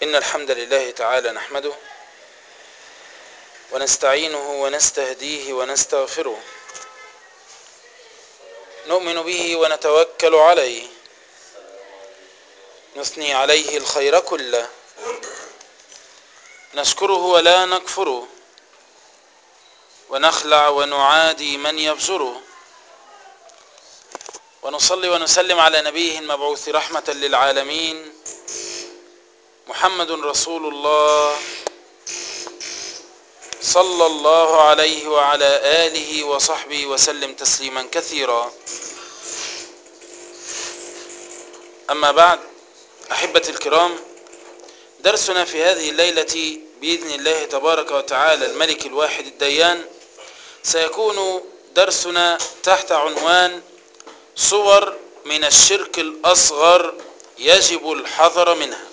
إن الحمد لله تعالى نحمده ونستعينه ونستهديه ونستغفره نؤمن به ونتوكل عليه نثني عليه الخير كله نشكره ولا نكفره ونخلع ونعادي من يبزره ونصلي ونسلم على نبيه المبعوث رحمة للعالمين محمد رسول الله صلى الله عليه وعلى آله وصحبه وسلم تسليما كثيرا أما بعد أحبتي الكرام درسنا في هذه الليلة بإذن الله تبارك وتعالى الملك الواحد الديان سيكون درسنا تحت عنوان صور من الشرك الأصغر يجب الحذر منها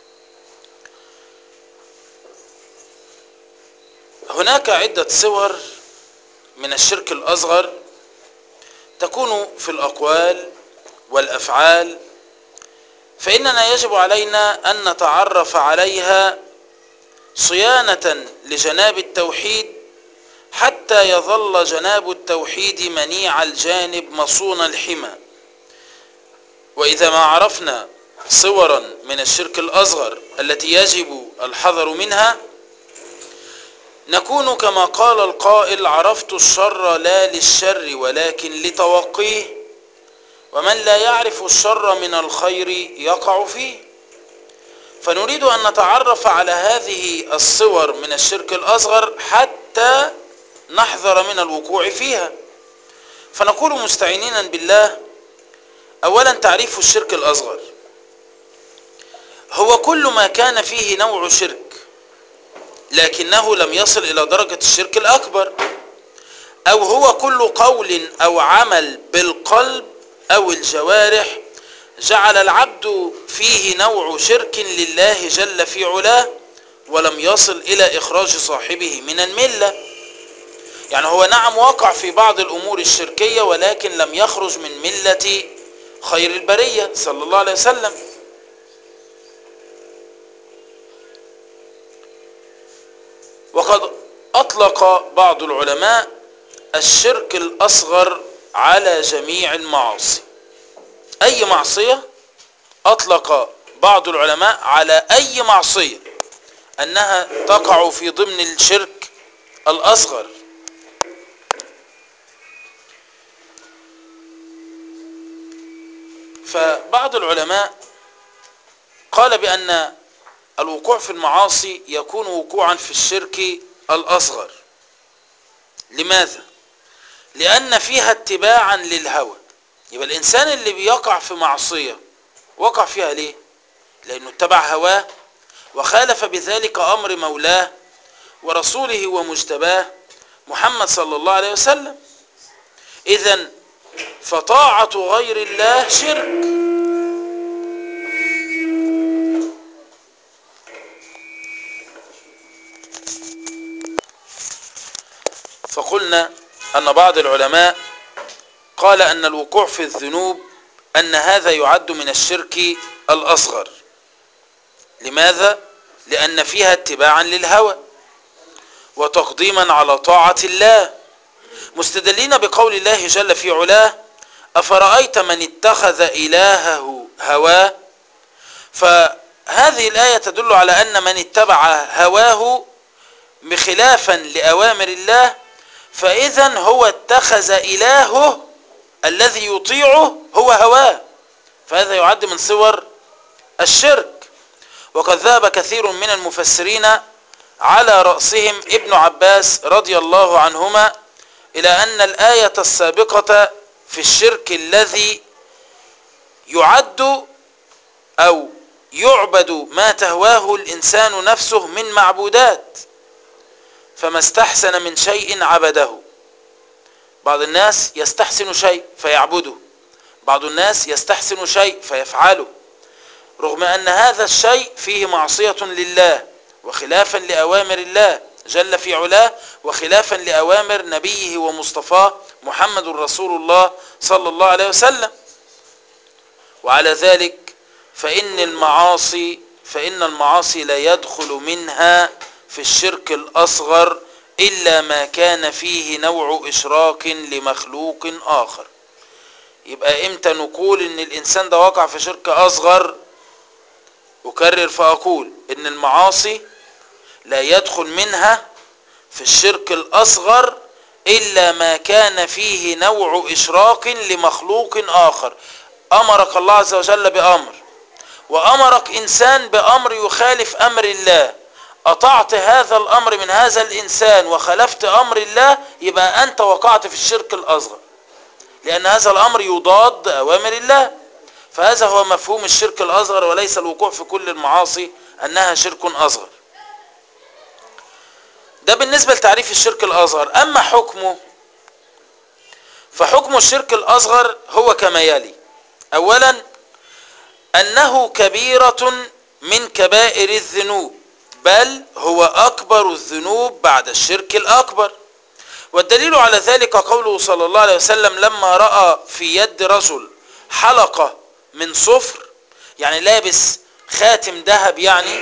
هناك عدة صور من الشرك الأصغر تكون في الأقوال والأفعال فإننا يجب علينا أن نتعرف عليها صيانة لجناب التوحيد حتى يظل جناب التوحيد منيع الجانب مصون الحمى وإذا ما عرفنا صورا من الشرك الأصغر التي يجب الحذر منها نكون كما قال القائل عرفت الشر لا للشر ولكن لتوقيه ومن لا يعرف الشر من الخير يقع فيه فنريد أن نتعرف على هذه الصور من الشرك الأصغر حتى نحذر من الوقوع فيها فنقول مستعينين بالله أولا تعريف الشرك الأصغر هو كل ما كان فيه نوع شرك لكنه لم يصل إلى درجة الشرك الأكبر أو هو كل قول أو عمل بالقلب أو الجوارح جعل العبد فيه نوع شرك لله جل في علاه ولم يصل إلى إخراج صاحبه من الملة يعني هو نعم وقع في بعض الأمور الشركية ولكن لم يخرج من ملة خير البرية صلى الله عليه وسلم وقد أطلق بعض العلماء الشرك الأصغر على جميع المعاصي أي معصية أطلق بعض العلماء على أي معصية أنها تقع في ضمن الشرك الأصغر فبعض العلماء قال بأن الوقوع في المعاصي يكون وقوعا في الشرك الأصغر لماذا؟ لأن فيها اتباعا للهوى يبقى الإنسان اللي بيقع في معصية وقع فيها ليه؟ لأنه اتبع هواه وخالف بذلك أمر مولاه ورسوله ومجتباه محمد صلى الله عليه وسلم إذا فطاعة غير الله شرك فقلنا أن بعض العلماء قال أن الوقوع في الذنوب أن هذا يعد من الشرك الأصغر لماذا؟ لأن فيها اتباعا للهوى وتقديما على طاعة الله مستدلين بقول الله جل في علاه أفرأيت من اتخذ إلهه هواه فهذه الآية تدل على أن من اتبع هواه بخلافا لأوامر الله فإذا هو اتخذ إلهه الذي يطيعه هو هواه فهذا يعد من صور الشرك وقد ذهب كثير من المفسرين على رأسهم ابن عباس رضي الله عنهما إلى أن الآية السابقة في الشرك الذي يعد أو يعبد ما تهواه الإنسان نفسه من معبودات فما استحسن من شيء عبده بعض الناس يستحسن شيء فيعبده بعض الناس يستحسن شيء فيفعله رغم أن هذا الشيء فيه معصية لله وخلافا لأوامر الله جل في علاه وخلافا لأوامر نبيه ومصطفاه محمد رسول الله صلى الله عليه وسلم وعلى ذلك فإن المعاصي فإن المعاصي لا يدخل منها في الشرك الأصغر إلا ما كان فيه نوع إشراك لمخلوق آخر يبقى إمتى نقول إن الإنسان ده وقع في شرك أصغر أكرر فأقول إن المعاصي لا يدخل منها في الشرك الأصغر إلا ما كان فيه نوع إشراك لمخلوق آخر أمرك الله عز وجل بأمر وأمرك إنسان بأمر يخالف أمر الله أطعت هذا الأمر من هذا الإنسان وخلفت أمر الله يبقى أنت وقعت في الشرك الأصغر لأن هذا الأمر يضاد أوامر الله فهذا هو مفهوم الشرك الأصغر وليس الوقوع في كل المعاصي أنها شرك أصغر ده بالنسبة لتعريف الشرك الأصغر أما حكمه فحكم الشرك الأصغر هو كما يلي أولا أنه كبيرة من كبائر الذنوب بل هو أكبر الذنوب بعد الشرك الأكبر والدليل على ذلك قوله صلى الله عليه وسلم لما رأى في يد رجل حلقة من صفر يعني لابس خاتم ذهب يعني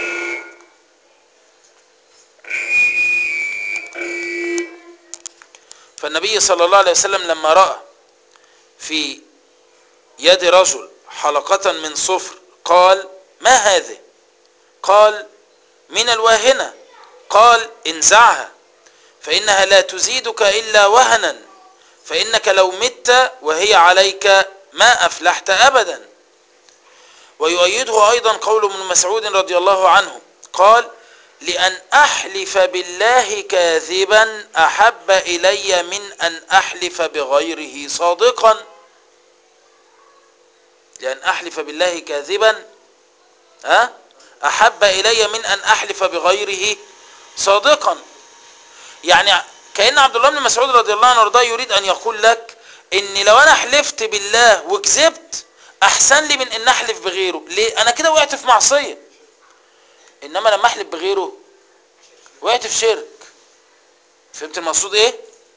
فالنبي صلى الله عليه وسلم لما رأى في يد رجل حلقة من صفر قال ما هذه قال من الواهنة قال انزعها فإنها لا تزيدك إلا وهنا فإنك لو مت وهي عليك ما أفلحت أبدا ويؤيده أيضا قول ابن مسعود رضي الله عنه قال لأن أحلف بالله كاذبا أحب إلي من أن أحلف بغيره صادقا لأن أحلف بالله كاذبا ها أحب إلي من أن أحلف بغيره صادقا يعني كأن عبد الله بن مسعود رضي الله عنه وارضاه يريد أن يقول لك إن لو أنا حلفت بالله وكذبت أحسن لي من أن أحلف بغيره ليه أنا كده وقعت في معصية إنما لما أحلف بغيره وقعت في شرك فهمت المقصود إيه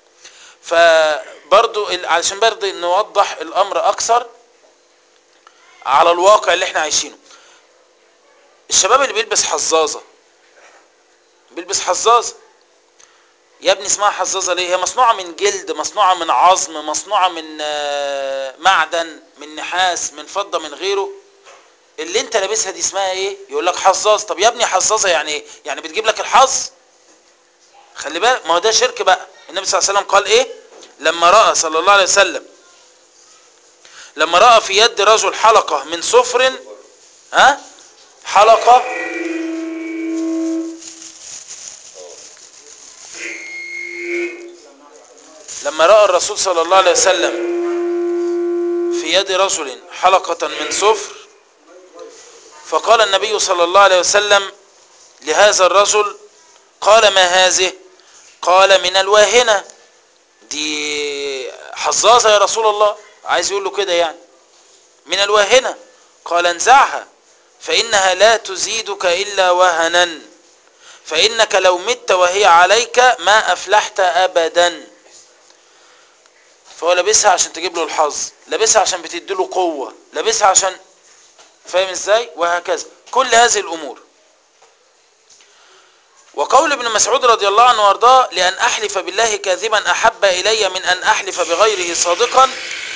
فبرضو علشان برضو نوضح الأمر أكثر على الواقع اللي احنا عايشينه الشباب اللي بيلبس حظاظة بيلبس حظاظة يا ابني اسمها حظاظة ليه هي مصنوعة من جلد مصنوعة من عظم مصنوعة من معدن من نحاس من فضة من غيره اللي انت لابسها دي اسمها ايه يقول لك حظاظ طب يا ابني حظاظة يعني ايه يعني بتجيب لك الحظ خلي بالك ما هو ده شرك بقى النبي صلى الله عليه وسلم قال ايه لما رأى صلى الله عليه وسلم لما رأى في يد رجل حلقة من صفر ها حلقة لما رأى الرسول صلى الله عليه وسلم في يد رجل حلقة من صفر فقال النبي صلى الله عليه وسلم لهذا الرجل قال ما هذه قال من الواهنة دي حظاظة يا رسول الله عايز يقول له كده يعني من الواهنة قال انزعها فإنها لا تزيدك إلا وهنا فإنك لو مت وهي عليك ما أفلحت أبدا فهو لابسها عشان تجيب له الحظ لابسها عشان بتدي له قوة لابسها عشان فاهم ازاي وهكذا كل هذه الأمور وقول ابن مسعود رضي الله عنه وارضاه لأن أحلف بالله كاذبا أحب إلي من أن أحلف بغيره صادقا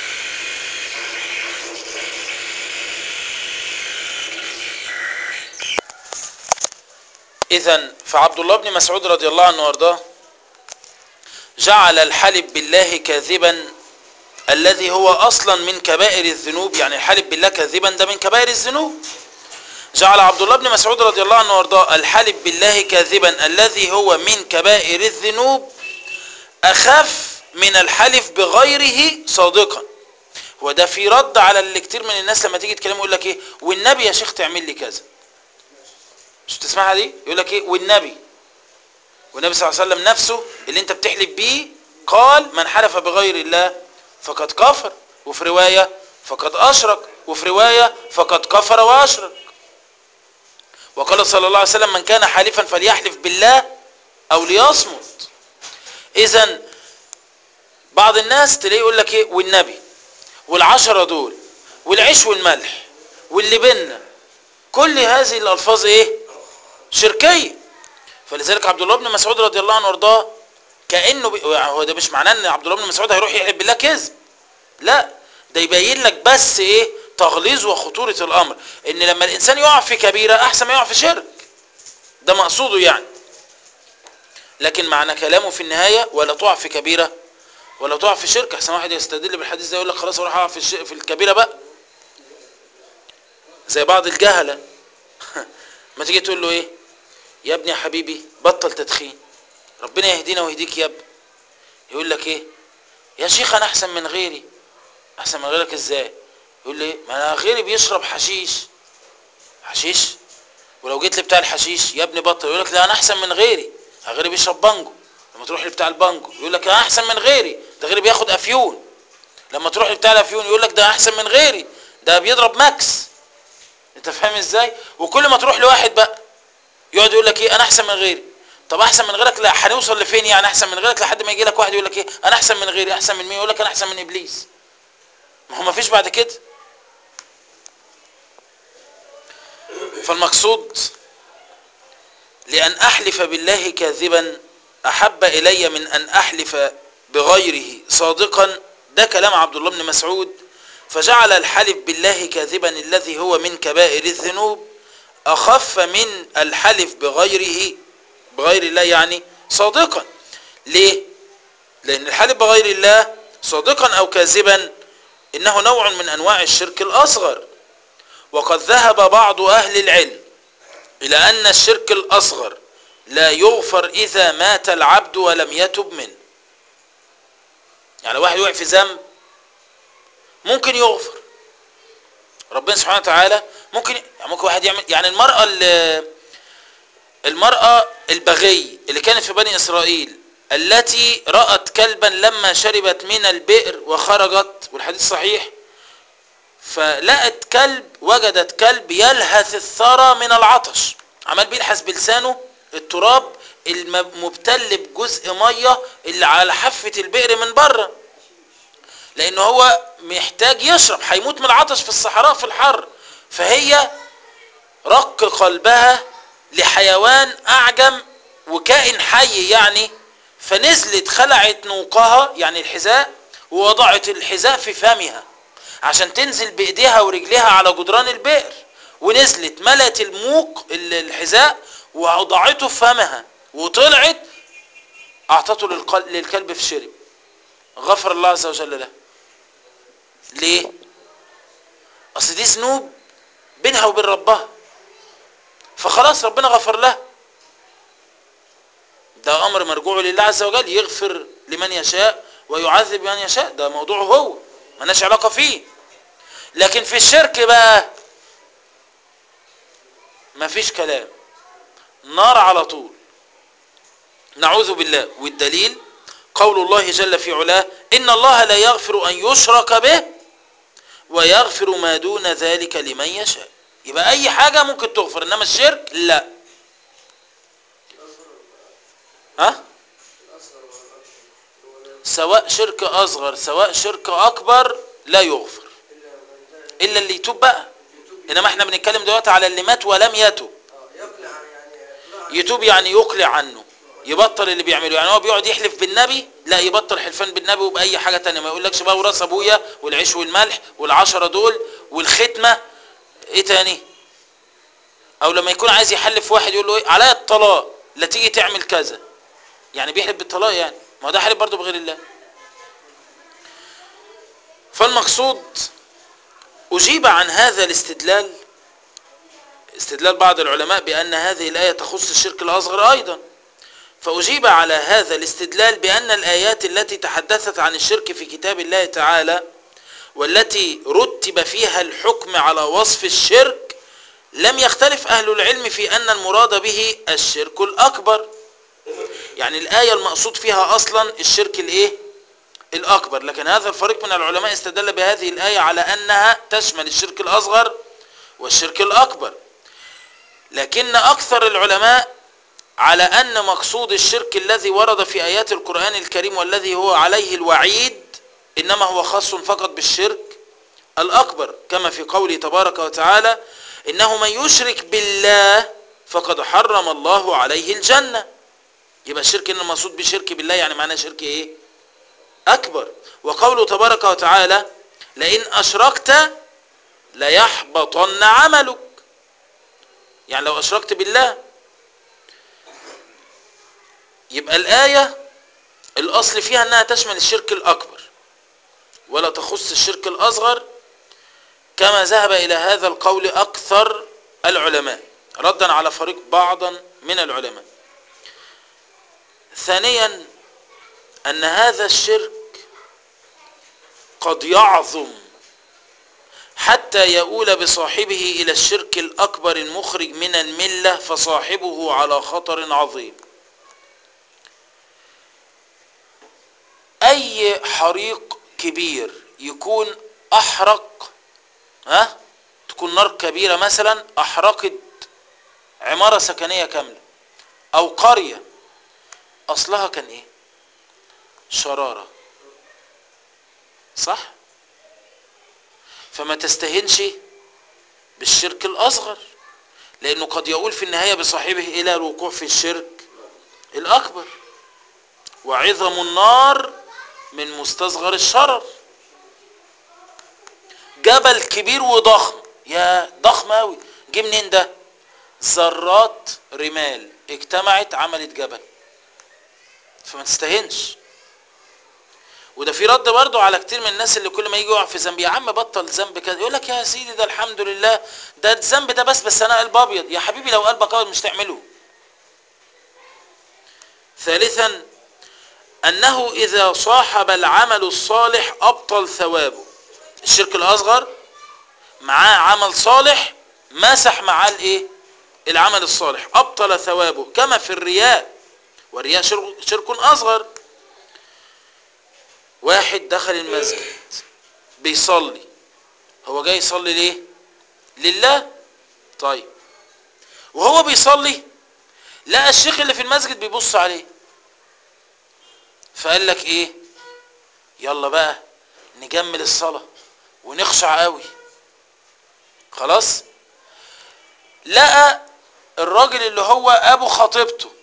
إذا فعبد الله بن مسعود رضي الله عنه وارضاه جعل الحلف بالله كاذبا الذي هو أصلا من كبائر الذنوب يعني الحلف بالله كاذبا ده من كبائر الذنوب جعل عبد الله بن مسعود رضي الله عنه وارضاه الحلف بالله كاذبا الذي هو من كبائر الذنوب أخف من الحلف بغيره صادقا وده في رد على اللي كتير من الناس لما تيجي تكلمه يقول لك ايه والنبي يا شيخ تعمل لي كذا مش تسمعها دي يقول لك ايه والنبي والنبي صلى الله عليه وسلم نفسه اللي انت بتحلف بيه قال من حلف بغير الله فقد كفر وفي رواية فقد أشرك وفي رواية فقد كفر وأشرك وقال صلى الله عليه وسلم من كان حالفا فليحلف بالله أو ليصمت إذا بعض الناس تلاقيه يقول لك ايه والنبي والعشرة دول والعيش والملح واللي بينا كل هذه الالفاظ ايه شركيه فلذلك عبد الله بن مسعود رضي الله عنه وارضاه كانه بي... هو ده مش معناه ان عبد الله بن مسعود هيروح يحلف بالله كذب لا ده يبين لك بس ايه تغليظ وخطوره الامر ان لما الانسان يقع في كبيره احسن ما يقع في شرك ده مقصوده يعني لكن معنى كلامه في النهايه ولا تقع في كبيره ولا تقع في شرك احسن واحد يستدل بالحديث ده يقول لك خلاص اروح اقع في الش... في الكبيره بقى زي بعض الجهله ما تيجي تقول له ايه يا ابني يا حبيبي بطل تدخين ربنا يهدينا ويهديك يا ابني يقول لك ايه يا شيخ انا احسن من غيري احسن من غيرك ازاي يقول لي ما انا غيري بيشرب حشيش حشيش ولو جيت لي بتاع الحشيش يا ابني بطل يقول لك لا انا احسن من غيري غيري بيشرب بانجو لما تروح لبتاع البانجو يقول لك انا احسن من غيري ده غيري بياخد افيون لما تروح لبتاع الافيون يقول لك ده احسن من غيري ده بيضرب ماكس انت فاهم ازاي وكل ما تروح لواحد بقى يقعد يقول لك ايه انا احسن من غيري طب احسن من غيرك لا هنوصل لفين يعني احسن من غيرك لحد ما يجي لك واحد يقول لك ايه انا احسن من غيري احسن من مين يقول لك انا احسن من ابليس ما هو ما فيش بعد كده فالمقصود لأن أحلف بالله كاذبا أحب إلي من أن أحلف بغيره صادقا ده كلام عبد الله بن مسعود فجعل الحلف بالله كاذبا الذي هو من كبائر الذنوب أخف من الحلف بغيره بغير الله يعني صادقا ليه؟ لأن الحلف بغير الله صادقا أو كاذبا إنه نوع من أنواع الشرك الأصغر وقد ذهب بعض أهل العلم إلى أن الشرك الأصغر لا يغفر إذا مات العبد ولم يتب منه يعني واحد وقع في ذنب ممكن يغفر ربنا سبحانه وتعالى ممكن يعني ممكن واحد يعمل يعني المرأة المرأة البغي اللي كانت في بني إسرائيل التي رأت كلبا لما شربت من البئر وخرجت والحديث صحيح فلقت كلب وجدت كلب يلهث الثرى من العطش عمال بيلحس بلسانه التراب المبتل بجزء ميه اللي على حافه البئر من بره لان هو محتاج يشرب هيموت من العطش في الصحراء في الحر فهي رق قلبها لحيوان اعجم وكائن حي يعني فنزلت خلعت نوقها يعني الحذاء ووضعت الحذاء في فمها عشان تنزل بايديها ورجليها على جدران البئر ونزلت ملت الموق الحذاء ووضعته في فمها وطلعت اعطته للكلب في شرب غفر الله عز وجل له ليه اصل دي ذنوب بينها وبين ربها فخلاص ربنا غفر لها ده امر مرجوع لله عز وجل يغفر لمن يشاء ويعذب من يشاء ده موضوعه هو مالناش علاقه فيه لكن في الشرك بقى مفيش كلام نار على طول نعوذ بالله والدليل قول الله جل في علاه إن الله لا يغفر أن يشرك به ويغفر ما دون ذلك لمن يشاء يبقى أي حاجة ممكن تغفر إنما الشرك لا ها سواء شرك أصغر سواء شرك أكبر لا يغفر إلا اللي يتوب بقى إنما احنا بنتكلم دلوقتي على اللي مات ولم يتوب يتوب يعني يقلع عنه يبطل اللي بيعمله يعني هو بيقعد يحلف بالنبي لا يبطل حلفان بالنبي وبأي حاجة تانية ما يقولكش بقى وراس ابويا والعيش والملح والعشرة دول والختمة ايه تاني او لما يكون عايز يحلف واحد يقول له ايه عليا الطلاق لا تيجي تعمل كذا يعني بيحلف بالطلاق يعني ما هو ده حلف برضه بغير الله فالمقصود أجيب عن هذا الاستدلال استدلال بعض العلماء بأن هذه الآية تخص الشرك الأصغر أيضا فأجيب على هذا الاستدلال بأن الآيات التي تحدثت عن الشرك في كتاب الله تعالى والتي رتب فيها الحكم على وصف الشرك لم يختلف أهل العلم في أن المراد به الشرك الأكبر يعني الآية المقصود فيها أصلا الشرك الإيه؟ الأكبر لكن هذا الفريق من العلماء استدل بهذه الآية على أنها تشمل الشرك الأصغر والشرك الأكبر لكن أكثر العلماء على أن مقصود الشرك الذي ورد في آيات القرآن الكريم والذي هو عليه الوعيد إنما هو خاص فقط بالشرك الأكبر كما في قوله تبارك وتعالى انه من يشرك بالله فقد حرم الله عليه الجنة يبقى الشرك ان المقصود بشرك بالله يعني معناه شرك ايه اكبر وقوله تبارك وتعالى لئن اشركت ليحبطن عملك يعني لو اشركت بالله يبقى الآية الأصل فيها أنها تشمل الشرك الأكبر ولا تخص الشرك الأصغر كما ذهب إلى هذا القول أكثر العلماء ردا على فريق بعضا من العلماء ثانيا أن هذا الشرك قد يعظم حتى يؤول بصاحبه إلى الشرك الأكبر المخرج من الملة فصاحبه على خطر عظيم أي حريق كبير يكون أحرق ها تكون نار كبيرة مثلا أحرقت عمارة سكنية كاملة أو قرية أصلها كان إيه شرارة صح فما تستهنش بالشرك الأصغر لأنه قد يقول في النهاية بصاحبه إلى الوقوع في الشرك الأكبر وعظم النار من مستصغر الشرر جبل كبير وضخم يا ضخم قوي جه منين ده ذرات رمال اجتمعت عملت جبل فما تستهنش وده في رد برضه على كتير من الناس اللي كل ما يجي يقع في ذنب يا عم بطل ذنب كده يقول لك يا سيدي ده الحمد لله ده الذنب ده بس بس انا قلب ابيض يا حبيبي لو قلبك ابيض مش تعمله ثالثا انه اذا صاحب العمل الصالح ابطل ثوابه الشرك الاصغر معاه عمل صالح مسح معاه الايه العمل الصالح ابطل ثوابه كما في الرياء والرياء شرك اصغر واحد دخل المسجد بيصلي هو جاي يصلي ليه لله طيب وهو بيصلي لقى الشيخ اللي في المسجد بيبص عليه فقال لك ايه يلا بقى نجمل الصلاة ونخشع قوي خلاص لقى الراجل اللي هو ابو خطيبته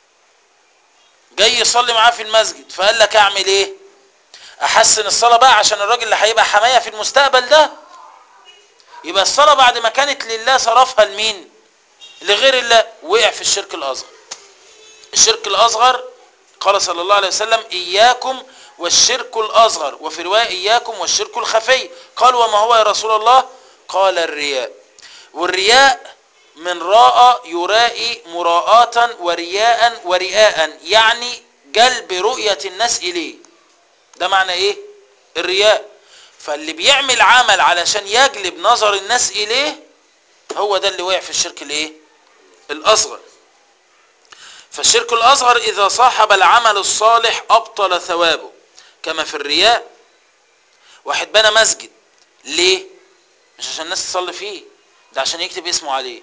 جاي يصلي معاه في المسجد فقال لك اعمل ايه احسن الصلاة بقى عشان الراجل اللي هيبقى حماية في المستقبل ده يبقى الصلاة بعد ما كانت لله صرفها لمين لغير الله وقع في الشرك الاصغر الشرك الاصغر قال صلى الله عليه وسلم اياكم والشرك الاصغر وفي رواية اياكم والشرك الخفي قال وما هو يا رسول الله قال الرياء والرياء من راء يرائي مراءة ورياء ورئاء يعني جلب رؤية الناس إليه ده معنى إيه الرياء فاللي بيعمل عمل علشان يجلب نظر الناس إليه هو ده اللي وقع في الشرك الإيه الأصغر فالشرك الأصغر إذا صاحب العمل الصالح أبطل ثوابه كما في الرياء واحد بنى مسجد ليه مش عشان الناس تصلي فيه ده عشان يكتب اسمه عليه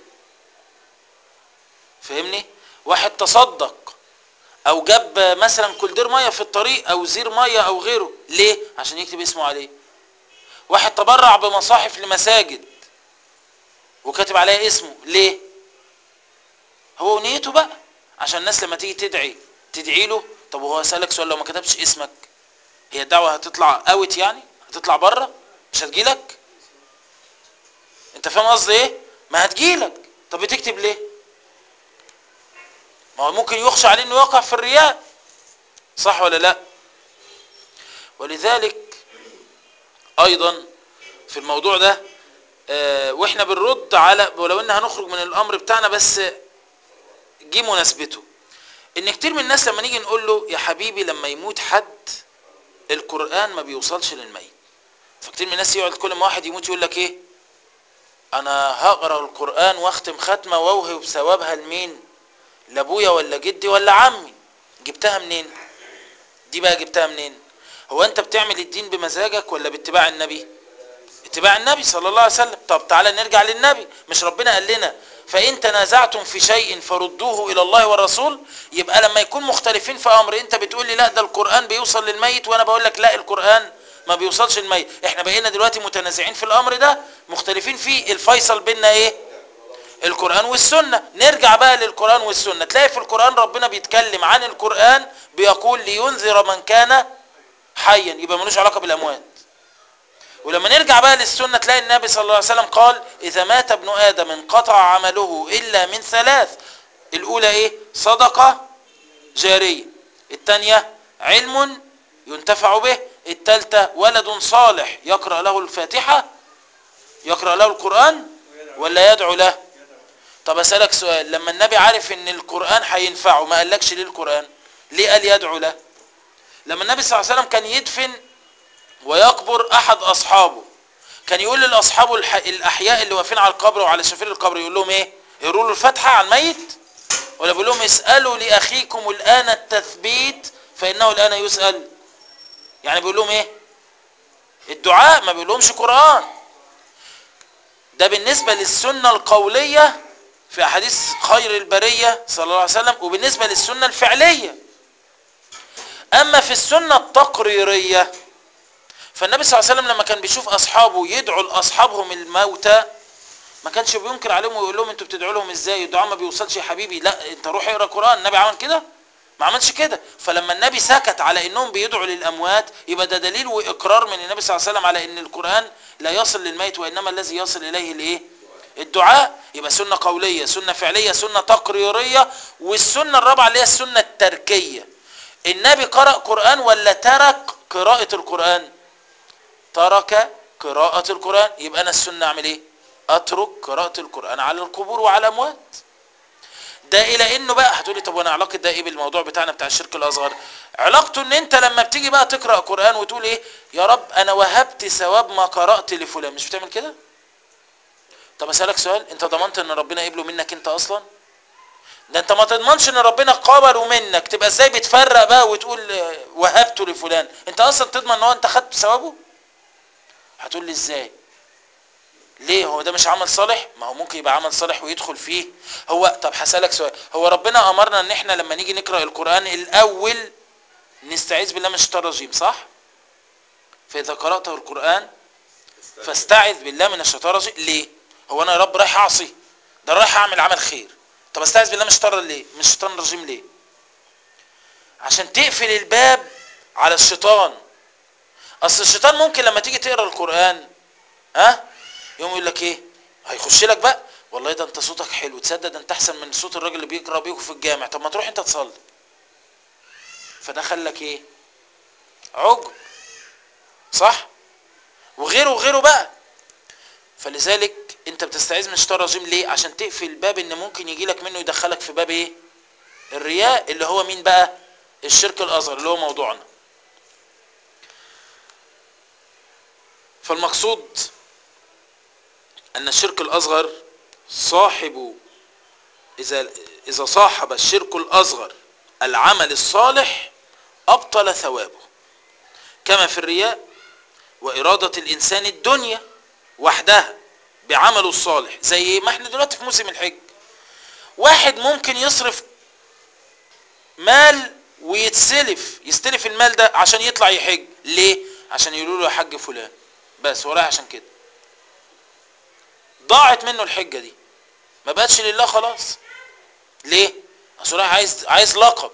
فهمني واحد تصدق او جاب مثلا كولدير ميه في الطريق او زير ميه او غيره ليه عشان يكتب اسمه عليه واحد تبرع بمصاحف لمساجد وكاتب عليها اسمه ليه هو نيته بقى عشان الناس لما تيجي تدعي تدعي له طب وهو سألك سؤال لو ما كتبش اسمك هي الدعوة هتطلع اوت يعني هتطلع بره مش هتجيلك انت فاهم قصدي ايه ما هتجيلك طب بتكتب ليه ما هو ممكن يخشى عليه انه يقع في الرياء صح ولا لا ولذلك ايضا في الموضوع ده اه واحنا بنرد على ولو ان هنخرج من الامر بتاعنا بس جه مناسبته ان كتير من الناس لما نيجي نقول له يا حبيبي لما يموت حد القرآن ما بيوصلش للميت فكتير من الناس يقعد كل ما واحد يموت يقول لك ايه انا هقرا القرآن واختم ختمة واوهب ثوابها لمين لابويا ولا جدي ولا عمي جبتها منين دي بقى جبتها منين هو انت بتعمل الدين بمزاجك ولا باتباع النبي اتباع النبي صلى الله عليه وسلم طب تعالى نرجع للنبي مش ربنا قال لنا فإن تنازعتم في شيء فردوه إلى الله والرسول يبقى لما يكون مختلفين في أمر أنت بتقول لي لا ده القرآن بيوصل للميت وأنا بقول لك لا القرآن ما بيوصلش للميت احنا بقينا دلوقتي متنازعين في الأمر ده مختلفين فيه الفيصل بيننا ايه القرآن والسنة نرجع بقى للقرآن والسنة تلاقي في القرآن ربنا بيتكلم عن القرآن بيقول لينذر من كان حيا يبقى ملوش علاقة بالأموات ولما نرجع بقى للسنة تلاقي النبي صلى الله عليه وسلم قال إذا مات ابن آدم انقطع عمله إلا من ثلاث الأولى إيه صدقة جارية الثانية علم ينتفع به الثالثة ولد صالح يقرأ له الفاتحة يقرأ له القرآن ولا يدعو له طب أسألك سؤال لما النبي عارف ان القرآن هينفعه ما قالكش ليه القرآن ليه قال يدعو له لما النبي صلى الله عليه وسلم كان يدفن ويقبر احد اصحابه كان يقول لاصحابه الح... الاحياء اللي واقفين على القبر وعلى شفير القبر يقول لهم ايه يقولوا له الفاتحه على الميت ولا بيقول لهم اسالوا لاخيكم الان التثبيت فانه الان يسال يعني بيقول لهم ايه الدعاء ما بيقول لهمش قران ده بالنسبه للسنه القوليه في احاديث خير البريه صلى الله عليه وسلم وبالنسبه للسنه الفعليه اما في السنه التقريريه فالنبي صلى الله عليه وسلم لما كان بيشوف اصحابه يدعوا لاصحابهم الموتى ما كانش بينكر عليهم ويقول لهم انتوا بتدعوا لهم ازاي الدعاء ما بيوصلش يا حبيبي لا انت روح اقرا قران النبي عمل كده ما عملش كده فلما النبي سكت على انهم بيدعوا للاموات يبقى ده دليل واقرار من النبي صلى الله عليه وسلم على ان القران لا يصل للميت وانما الذي يصل اليه الايه الدعاء يبقى سنه قوليه سنه فعليه سنه تقريريه والسنه الرابعه اللي هي السنه التركيه النبي قرأ قرآن ولا ترك قراءة القرآن ترك قراءة القرآن يبقى أنا السنة أعمل إيه أترك قراءة القرآن على القبور وعلى الأموات ده إلى إنه بقى هتقولي طب وأنا علاقة ده إيه بالموضوع بتاعنا بتاع الشرك الأصغر علاقته إن أنت لما بتيجي بقى تقرأ قرآن وتقول إيه يا رب أنا وهبت ثواب ما قرأت لفلان مش بتعمل كده طب أسألك سؤال أنت ضمنت إن ربنا يقبله منك أنت أصلا ده انت ما تضمنش ان ربنا قبله منك تبقى ازاي بتفرق بقى وتقول وهبته لفلان انت اصلا تضمن ان هو انت خدت ثوابه هتقول لي ازاي ليه هو ده مش عمل صالح ما هو ممكن يبقى عمل صالح ويدخل فيه هو طب هسالك سؤال هو ربنا امرنا ان احنا لما نيجي نقرا القران الاول نستعيذ بالله من الشيطان الرجيم صح فاذا قراته القران فاستعذ بالله من الشيطان الرجيم ليه هو انا يا رب رايح اعصي ده رايح اعمل عمل خير طب استعذ بالله من الشيطان ليه من الشيطان الرجيم ليه عشان تقفل الباب على الشيطان اصل الشيطان ممكن لما تيجي تقرا القران ها يوم يقول لك ايه هيخش لك بقى والله ده انت صوتك حلو تصدق ده انت احسن من صوت الراجل اللي بيقرا بيكم في الجامع طب ما تروح انت تصلي فده خلك ايه عجب صح وغيره وغيره بقى فلذلك انت بتستعيذ من الشيطان الرجيم ليه عشان تقفل الباب ان ممكن يجي لك منه يدخلك في باب ايه الرياء اللي هو مين بقى الشرك الاصغر اللي هو موضوعنا فالمقصود ان الشرك الاصغر صاحب اذا اذا صاحب الشرك الاصغر العمل الصالح ابطل ثوابه كما في الرياء واراده الانسان الدنيا وحدها بعمله الصالح زي ما احنا دلوقتي في موسم الحج واحد ممكن يصرف مال ويتسلف يستلف المال ده عشان يطلع يحج ليه عشان يقولوا له يا حج فلان بس هو رايح عشان كده ضاعت منه الحجه دي ما بقتش لله خلاص ليه اصل رايح عايز عايز لقب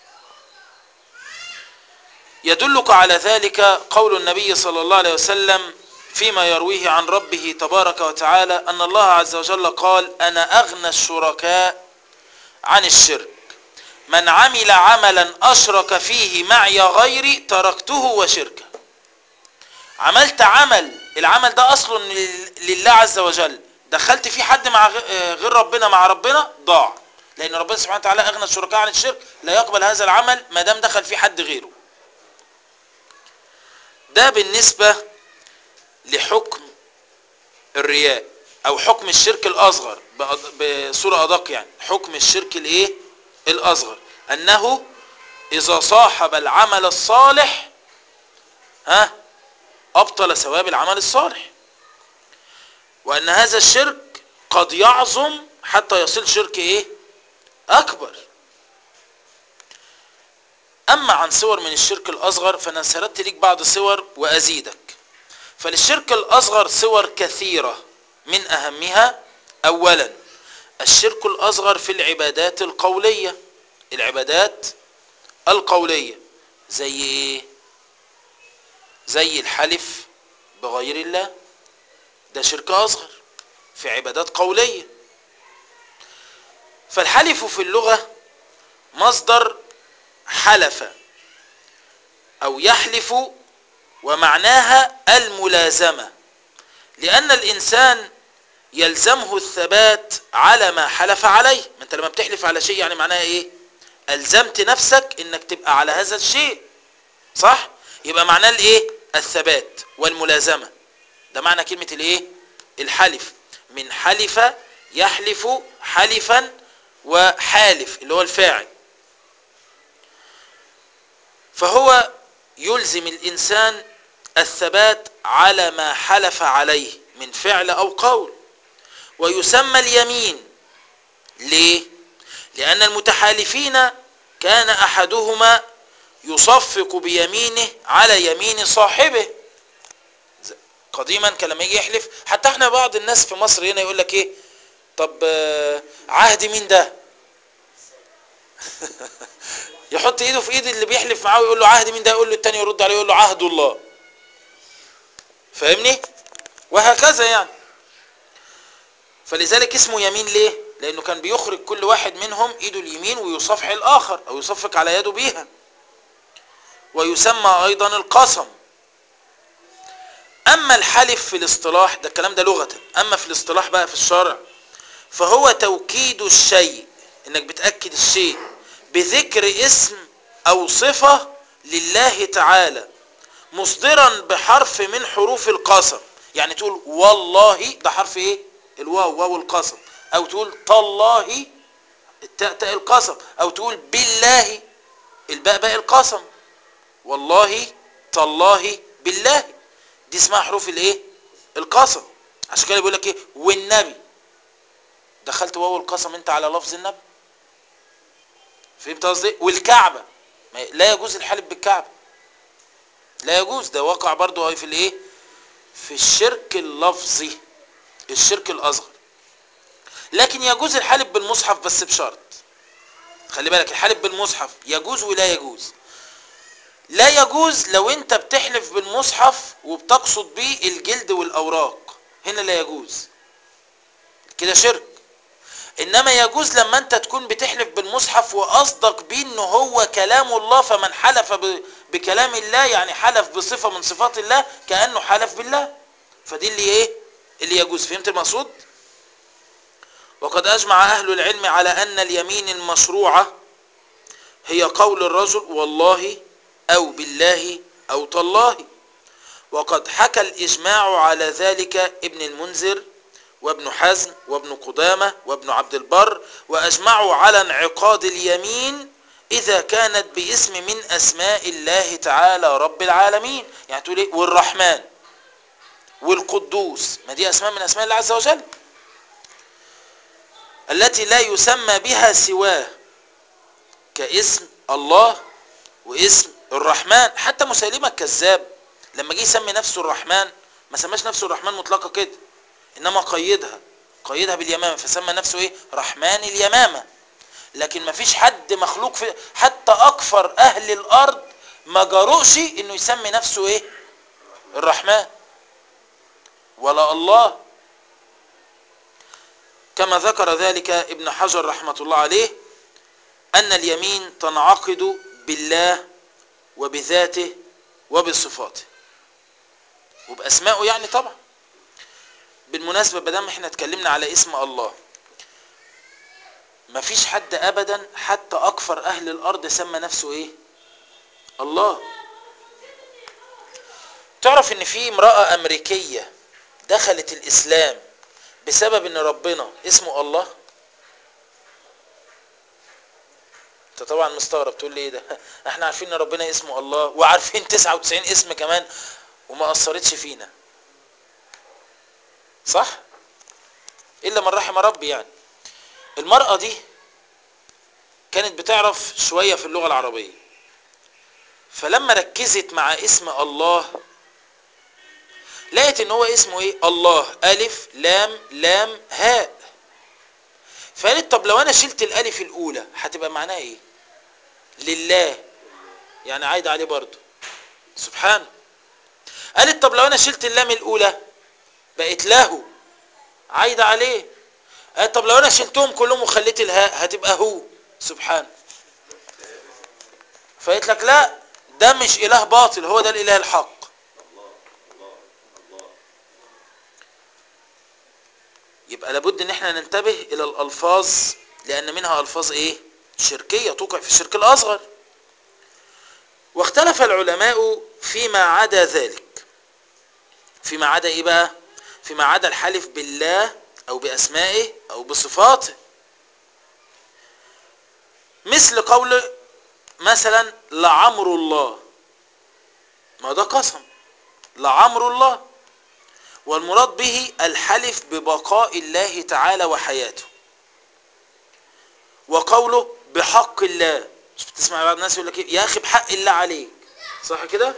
يدلك على ذلك قول النبي صلى الله عليه وسلم فيما يرويه عن ربه تبارك وتعالى أن الله عز وجل قال أنا أغنى الشركاء عن الشرك من عمل عملا أشرك فيه معي غيري تركته وشركه عملت عمل العمل ده أصل لله عز وجل دخلت فيه حد مع غير ربنا مع ربنا ضاع لأن ربنا سبحانه وتعالى أغنى الشركاء عن الشرك لا يقبل هذا العمل ما دام دخل فيه حد غيره ده بالنسبة لحكم الرياء او حكم الشرك الاصغر بصورة ادق يعني حكم الشرك الايه الاصغر انه اذا صاحب العمل الصالح ها ابطل ثواب العمل الصالح وان هذا الشرك قد يعظم حتى يصل شرك ايه اكبر اما عن صور من الشرك الاصغر فانا سردت ليك بعض صور وازيدك فللشرك الأصغر صور كثيرة من أهمها أولا الشرك الأصغر في العبادات القولية العبادات القولية زي ايه زي الحلف بغير الله ده شرك أصغر في عبادات قولية فالحلف في اللغة مصدر حلف أو يحلف ومعناها الملازمة لأن الإنسان يلزمه الثبات على ما حلف عليه ما أنت لما بتحلف على شيء يعني معناها إيه ألزمت نفسك إنك تبقى على هذا الشيء صح يبقى معناه الإيه الثبات والملازمة ده معنى كلمة الإيه الحلف من حلف يحلف حلفا وحالف اللي هو الفاعل فهو يلزم الإنسان الثبات على ما حلف عليه من فعل أو قول ويسمى اليمين ليه؟ لأن المتحالفين كان أحدهما يصفق بيمينه على يمين صاحبه قديما كان لما يجي يحلف حتى احنا بعض الناس في مصر هنا يقول لك ايه طب عهد مين ده يحط ايده في ايد اللي بيحلف معاه ويقول له عهد مين ده يقول له التاني يرد عليه يقول له عهد الله فاهمني وهكذا يعني فلذلك اسمه يمين ليه لانه كان بيخرج كل واحد منهم ايده اليمين ويصفح الاخر او يصفق على يده بيها ويسمى ايضا القسم اما الحلف في الاصطلاح ده الكلام ده لغة اما في الاصطلاح بقى في الشرع فهو توكيد الشيء انك بتأكد الشيء بذكر اسم او صفة لله تعالى مصدرا بحرف من حروف القسم يعني تقول والله ده حرف ايه الواو واو القسم او تقول تالله التاء تاء القسم او تقول بالله الباء باء القسم والله تالله بالله دي اسمها حروف الايه القسم عشان كده بيقول لك ايه والنبي دخلت واو القسم انت على لفظ النبي فهمت قصدي والكعبه لا يجوز الحلف بالكعبه لا يجوز ده وقع برضه في الايه في الشرك اللفظي الشرك الاصغر لكن يجوز الحلف بالمصحف بس بشرط خلي بالك الحلف بالمصحف يجوز ولا يجوز لا يجوز لو انت بتحلف بالمصحف وبتقصد بيه الجلد والاوراق هنا لا يجوز كده شرك انما يجوز لما انت تكون بتحلف بالمصحف وقصدك بيه ان هو كلام الله فمن حلف بكلام الله يعني حلف بصفة من صفات الله كأنه حلف بالله فدي اللي ايه اللي يجوز فهمت المقصود وقد اجمع اهل العلم على ان اليمين المشروعة هي قول الرجل والله او بالله او تالله وقد حكى الاجماع على ذلك ابن المنذر وابن حزم وابن قدامة وابن عبد البر واجمعوا على انعقاد اليمين اذا كانت باسم من اسماء الله تعالى رب العالمين يعني تقول ايه والرحمن والقدوس ما دي اسماء من اسماء الله عز وجل التي لا يسمى بها سواه كاسم الله واسم الرحمن حتى مسيلمة الكذاب لما جه يسمي نفسه الرحمن ما سماش نفسه الرحمن مطلقة كده انما قيدها قيدها باليمامة فسمى نفسه ايه رحمن اليمامة لكن ما فيش حد مخلوق في حتى اكفر اهل الارض ما جرؤش انه يسمي نفسه ايه الرحمن ولا الله كما ذكر ذلك ابن حجر رحمة الله عليه ان اليمين تنعقد بالله وبذاته وبصفاته وباسمائه يعني طبعا بالمناسبة بدام احنا اتكلمنا على اسم الله مفيش حد ابدا حتى اكفر اهل الارض سمى نفسه ايه الله تعرف ان في امرأة امريكية دخلت الاسلام بسبب ان ربنا اسمه الله انت طبعا مستغرب تقول لي ايه ده احنا عارفين ان ربنا اسمه الله وعارفين 99 اسم كمان وما اثرتش فينا صح الا من رحم ربي يعني المرأة دي كانت بتعرف شوية في اللغة العربية فلما ركزت مع اسم الله لقيت ان هو اسمه ايه الله الف لام لام هاء فقالت طب لو انا شلت الالف الاولى هتبقى معناها ايه لله يعني عايد عليه برضه سبحانه قالت طب لو انا شلت اللام الاولى بقت له عايده عليه قالت طب لو انا شلتهم كلهم وخليت الهاء هتبقى هو سبحانه فقالت لك لا ده مش اله باطل هو ده الاله الحق يبقى لابد ان احنا ننتبه الى الالفاظ لان منها الفاظ ايه شركيه توقع في الشرك الاصغر واختلف العلماء فيما عدا ذلك فيما عدا ايه بقى فيما عدا الحلف بالله او باسمائه او بصفاته مثل قول مثلا لعمر الله ما ده قسم لعمر الله والمراد به الحلف ببقاء الله تعالى وحياته وقوله بحق الله مش بتسمع بعض الناس يقول لك إيه؟ يا اخي بحق الله عليك صح كده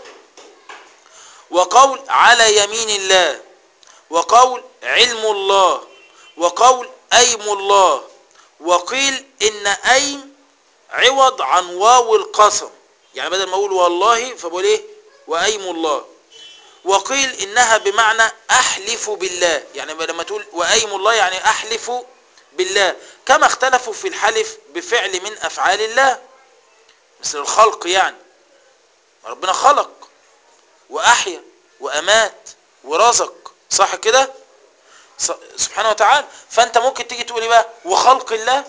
وقول على يمين الله وقول علم الله وقول ايم الله وقيل ان ايم عوض عن واو القسم يعني بدل ما اقول والله فبقول ايه وايم الله وقيل انها بمعنى احلف بالله يعني لما تقول وايم الله يعني احلف بالله كما اختلفوا في الحلف بفعل من افعال الله مثل الخلق يعني ربنا خلق واحيا وامات ورزق صح كده سبحانه وتعالى فانت ممكن تيجي تقول ايه بقى وخلق الله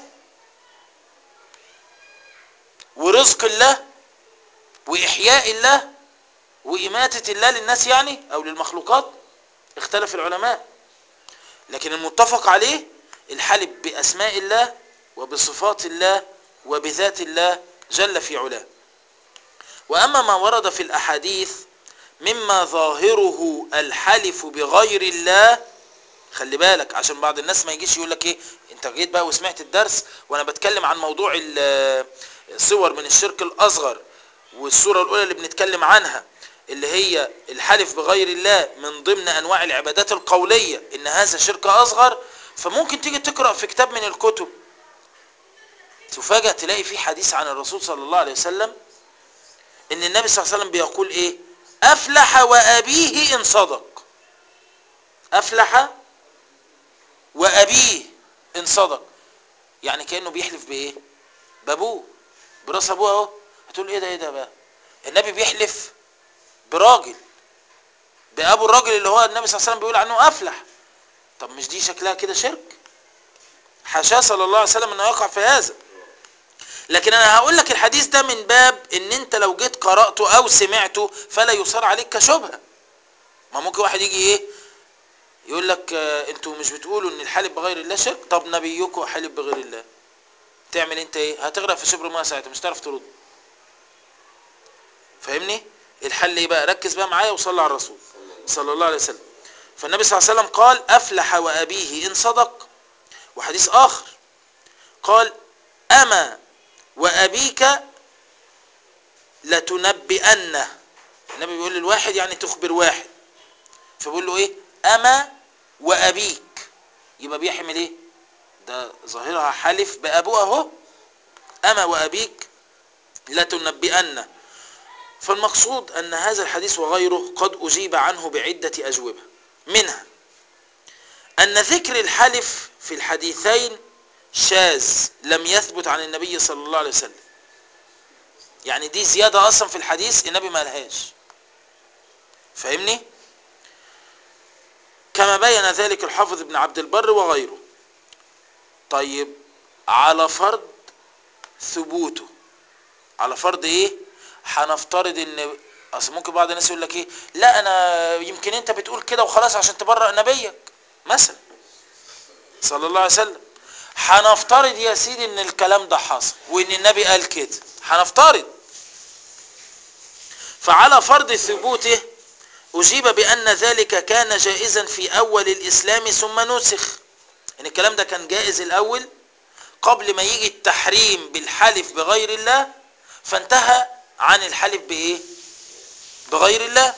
ورزق الله واحياء الله واماته الله للناس يعني او للمخلوقات اختلف العلماء لكن المتفق عليه الحلف باسماء الله وبصفات الله وبذات الله جل في علاه واما ما ورد في الاحاديث مما ظاهره الحلف بغير الله خلي بالك عشان بعض الناس ما يجيش يقول لك ايه انت جيت بقى وسمعت الدرس وانا بتكلم عن موضوع الصور من الشرك الاصغر والصوره الاولى اللي بنتكلم عنها اللي هي الحلف بغير الله من ضمن انواع العبادات القوليه ان هذا شرك اصغر فممكن تيجي تقرا في كتاب من الكتب تفاجأ تلاقي في حديث عن الرسول صلى الله عليه وسلم ان النبي صلى الله عليه وسلم بيقول ايه افلح وابيه ان صدق افلح وابيه ان صدق يعني كانه بيحلف بايه بابوه براس ابوه اهو هتقول ايه ده ايه ده بقى النبي بيحلف براجل بابو الراجل اللي هو النبي صلى الله عليه وسلم بيقول عنه افلح طب مش دي شكلها كده شرك حاشاه صلى الله عليه وسلم انه يقع في هذا لكن انا هقول لك الحديث ده من باب ان انت لو جيت قرأته او سمعته فلا يصار عليك كشبهة ما ممكن واحد يجي ايه يقول لك آه انتوا مش بتقولوا ان الحلف بغير الله شرك طب نبيكم حلف بغير الله تعمل انت ايه هتغرق في شبر ماء ساعتها مش هتعرف ترد فاهمني الحل ايه بقى ركز بقى معايا وصلي على الرسول صلى الله عليه وسلم فالنبي صلى الله عليه وسلم قال افلح وابيه ان صدق وحديث اخر قال اما وابيك لتنبئنه النبي بيقول للواحد يعني تخبر واحد فبيقول له ايه اما وابيك يبقى بيحمل ايه ده ظاهرها حلف بابوه اهو اما وابيك لتنبئنه فالمقصود ان هذا الحديث وغيره قد اجيب عنه بعده اجوبه منها ان ذكر الحلف في الحديثين شاذ لم يثبت عن النبي صلى الله عليه وسلم يعني دي زيادة أصلا في الحديث النبي ما لهاش فاهمني كما بين ذلك الحافظ ابن عبد البر وغيره طيب على فرض ثبوته على فرض ايه هنفترض ان اصل ممكن بعض الناس يقول لك ايه لا انا يمكن انت بتقول كده وخلاص عشان تبرأ نبيك مثلا صلى الله عليه وسلم هنفترض يا سيدي ان الكلام ده حصل وان النبي قال كده هنفترض فعلى فرض ثبوته اجيب بان ذلك كان جائزا في اول الاسلام ثم نسخ ان الكلام ده كان جائز الاول قبل ما يجي التحريم بالحلف بغير الله فانتهى عن الحلف بايه بغير الله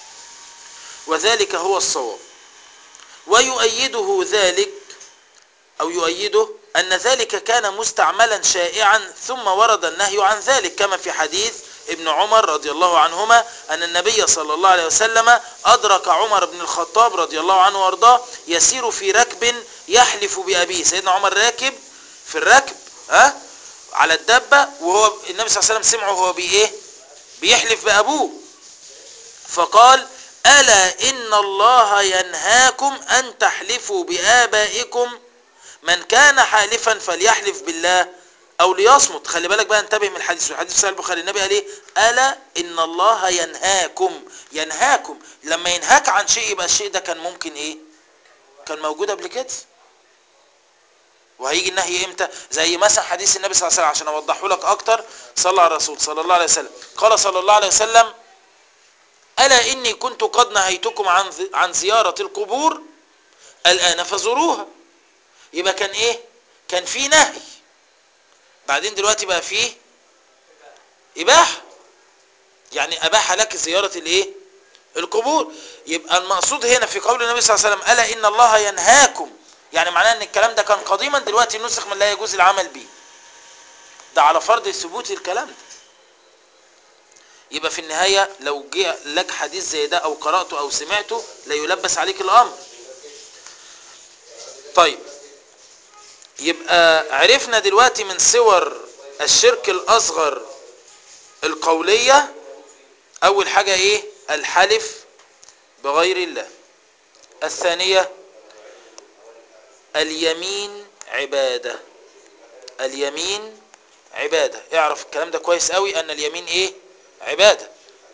وذلك هو الصواب ويؤيده ذلك أو يؤيده أن ذلك كان مستعملا شائعا ثم ورد النهي عن ذلك كما في حديث ابن عمر رضي الله عنهما أن النبي صلى الله عليه وسلم أدرك عمر بن الخطاب رضي الله عنه وارضاه يسير في ركب يحلف بأبيه سيدنا عمر راكب في الركب ها على الدبة وهو النبي صلى الله عليه وسلم سمعه وهو بإيه بيحلف بأبوه فقال ألا إن الله ينهاكم أن تحلفوا بآبائكم من كان حالفا فليحلف بالله أو ليصمت خلي بالك بقى انتبه من الحديث الحديث صحيح البخاري النبي قال ايه ألا إن الله ينهاكم ينهاكم لما ينهاك عن شيء يبقى الشيء ده كان ممكن ايه كان موجود قبل كده وهيجي النهي امتى زي مثلا حديث النبي صلى الله عليه وسلم عشان اوضحه لك اكتر صلى على الرسول صلى الله عليه وسلم قال صلى الله عليه وسلم الا اني كنت قد نهيتكم عن عن زياره القبور الان فزوروها يبقى كان ايه كان في نهي بعدين دلوقتي بقى فيه اباحه يعني اباح لك زياره الايه القبور يبقى المقصود هنا في قول النبي صلى الله عليه وسلم الا ان الله ينهاكم يعني معناه ان الكلام ده كان قديما دلوقتي نسخ من لا يجوز العمل به ده على فرض ثبوت الكلام ده يبقى في النهاية لو جاء لك حديث زي ده او قرأته او سمعته لا يلبس عليك الامر طيب يبقى عرفنا دلوقتي من صور الشرك الاصغر القولية اول حاجة ايه الحلف بغير الله الثانية اليمين عبادة اليمين عبادة اعرف الكلام ده كويس قوي ان اليمين ايه عبادة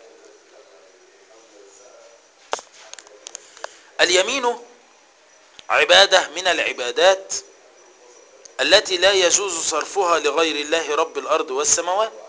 اليمين عبادة من العبادات التي لا يجوز صرفها لغير الله رب الأرض والسماوات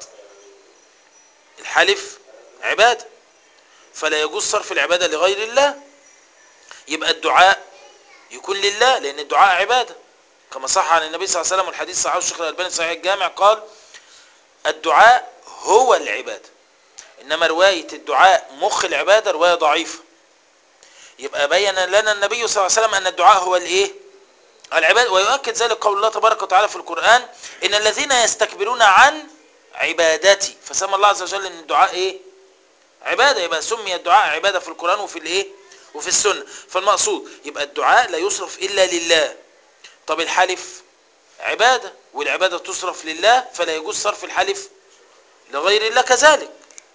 الحلف عبادة فلا يجوز صرف العبادة لغير الله يبقى الدعاء يكون لله لأن الدعاء عبادة كما صح عن النبي صلى الله عليه وسلم والحديث صحيح الشيخ الألباني صحيح الجامع قال الدعاء هو العبادة إنما رواية الدعاء مخ العبادة رواية ضعيفة يبقى بين لنا النبي صلى الله عليه وسلم أن الدعاء هو الإيه العبادة ويؤكد ذلك قول الله تبارك وتعالى في القرآن إن الذين يستكبرون عن عبادتي فسمى الله عز وجل أن الدعاء إيه عبادة يبقى سمي الدعاء عبادة في القرآن وفي الإيه وفي السنة فالمقصود يبقى الدعاء لا يصرف إلا لله طب الحلف عبادة والعبادة تصرف لله فلا يجوز صرف الحلف لغير الله كذلك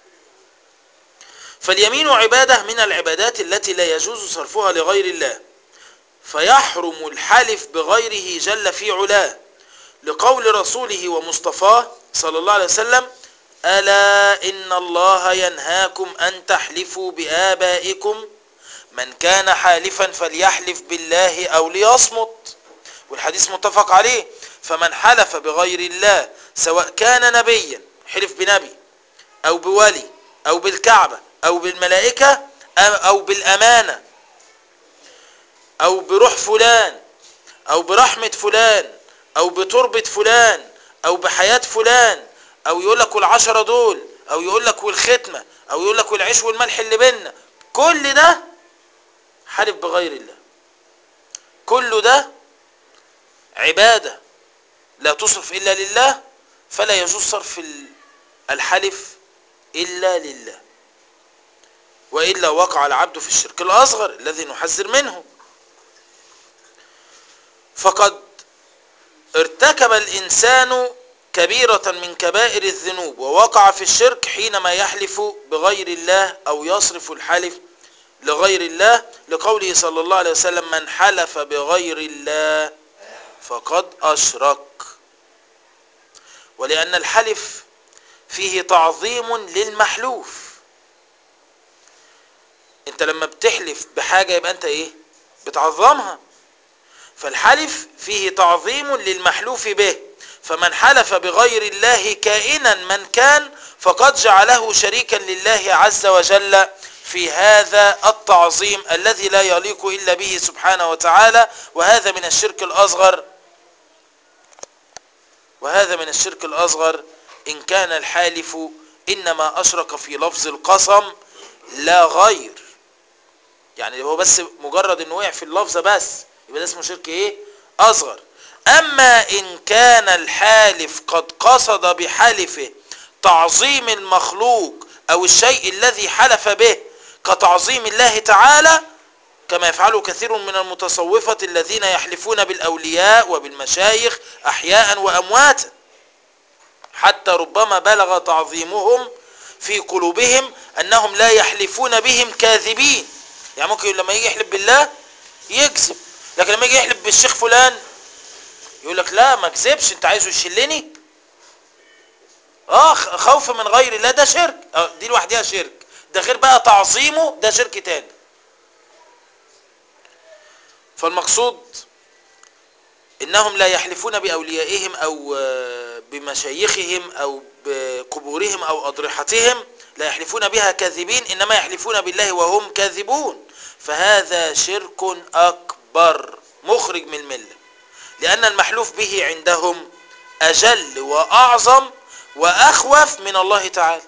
فاليمين عبادة من العبادات التي لا يجوز صرفها لغير الله فيحرم الحلف بغيره جل في علاه لقول رسوله ومصطفاه صلى الله عليه وسلم ألا إن الله ينهاكم أن تحلفوا بآبائكم من كان حالفا فليحلف بالله أو ليصمت والحديث متفق عليه فمن حلف بغير الله سواء كان نبيا حلف بنبي أو بولي أو بالكعبة أو بالملائكة أو بالأمانة أو بروح فلان أو برحمة فلان أو بتربة فلان أو بحياة فلان أو يقول لك والعشرة دول أو يقول لك والختمة أو يقول لك والعيش والملح اللي بينا كل ده حلف بغير الله كل ده عبادة لا تصرف إلا لله فلا يجوز صرف الحلف إلا لله وإلا وقع العبد في الشرك الأصغر الذي نحذر منه فقد ارتكب الإنسان كبيرة من كبائر الذنوب ووقع في الشرك حينما يحلف بغير الله أو يصرف الحلف لغير الله لقوله صلى الله عليه وسلم من حلف بغير الله فقد أشرك ولأن الحلف فيه تعظيم للمحلوف انت لما بتحلف بحاجة يبقى انت ايه بتعظمها فالحلف فيه تعظيم للمحلوف به فمن حلف بغير الله كائنا من كان فقد جعله شريكا لله عز وجل في هذا التعظيم الذي لا يليق إلا به سبحانه وتعالى وهذا من الشرك الأصغر وهذا من الشرك الأصغر إن كان الحالف إنما أشرك في لفظ القسم لا غير يعني هو بس مجرد انه وقع في اللفظة بس يبقى ده اسمه شرك ايه اصغر أما إن كان الحالف قد قصد بحلفه تعظيم المخلوق أو الشيء الذي حلف به كتعظيم الله تعالى كما يفعله كثير من المتصوفة الذين يحلفون بالأولياء وبالمشايخ أحياء وأمواتا حتى ربما بلغ تعظيمهم في قلوبهم أنهم لا يحلفون بهم كاذبين يعني ممكن لما يجي يحلف بالله يكذب لكن لما يجي يحلف بالشيخ فلان يقول لك لا ما كذبش انت عايزه يشلني اه خوف من غير الله ده شرك اه دي لوحدها شرك ده غير بقى تعظيمه ده شرك تاني فالمقصود انهم لا يحلفون باوليائهم او بمشايخهم او بقبورهم او اضرحتهم لا يحلفون بها كاذبين انما يحلفون بالله وهم كاذبون فهذا شرك اكبر مخرج من المله لان المحلوف به عندهم اجل واعظم واخوف من الله تعالى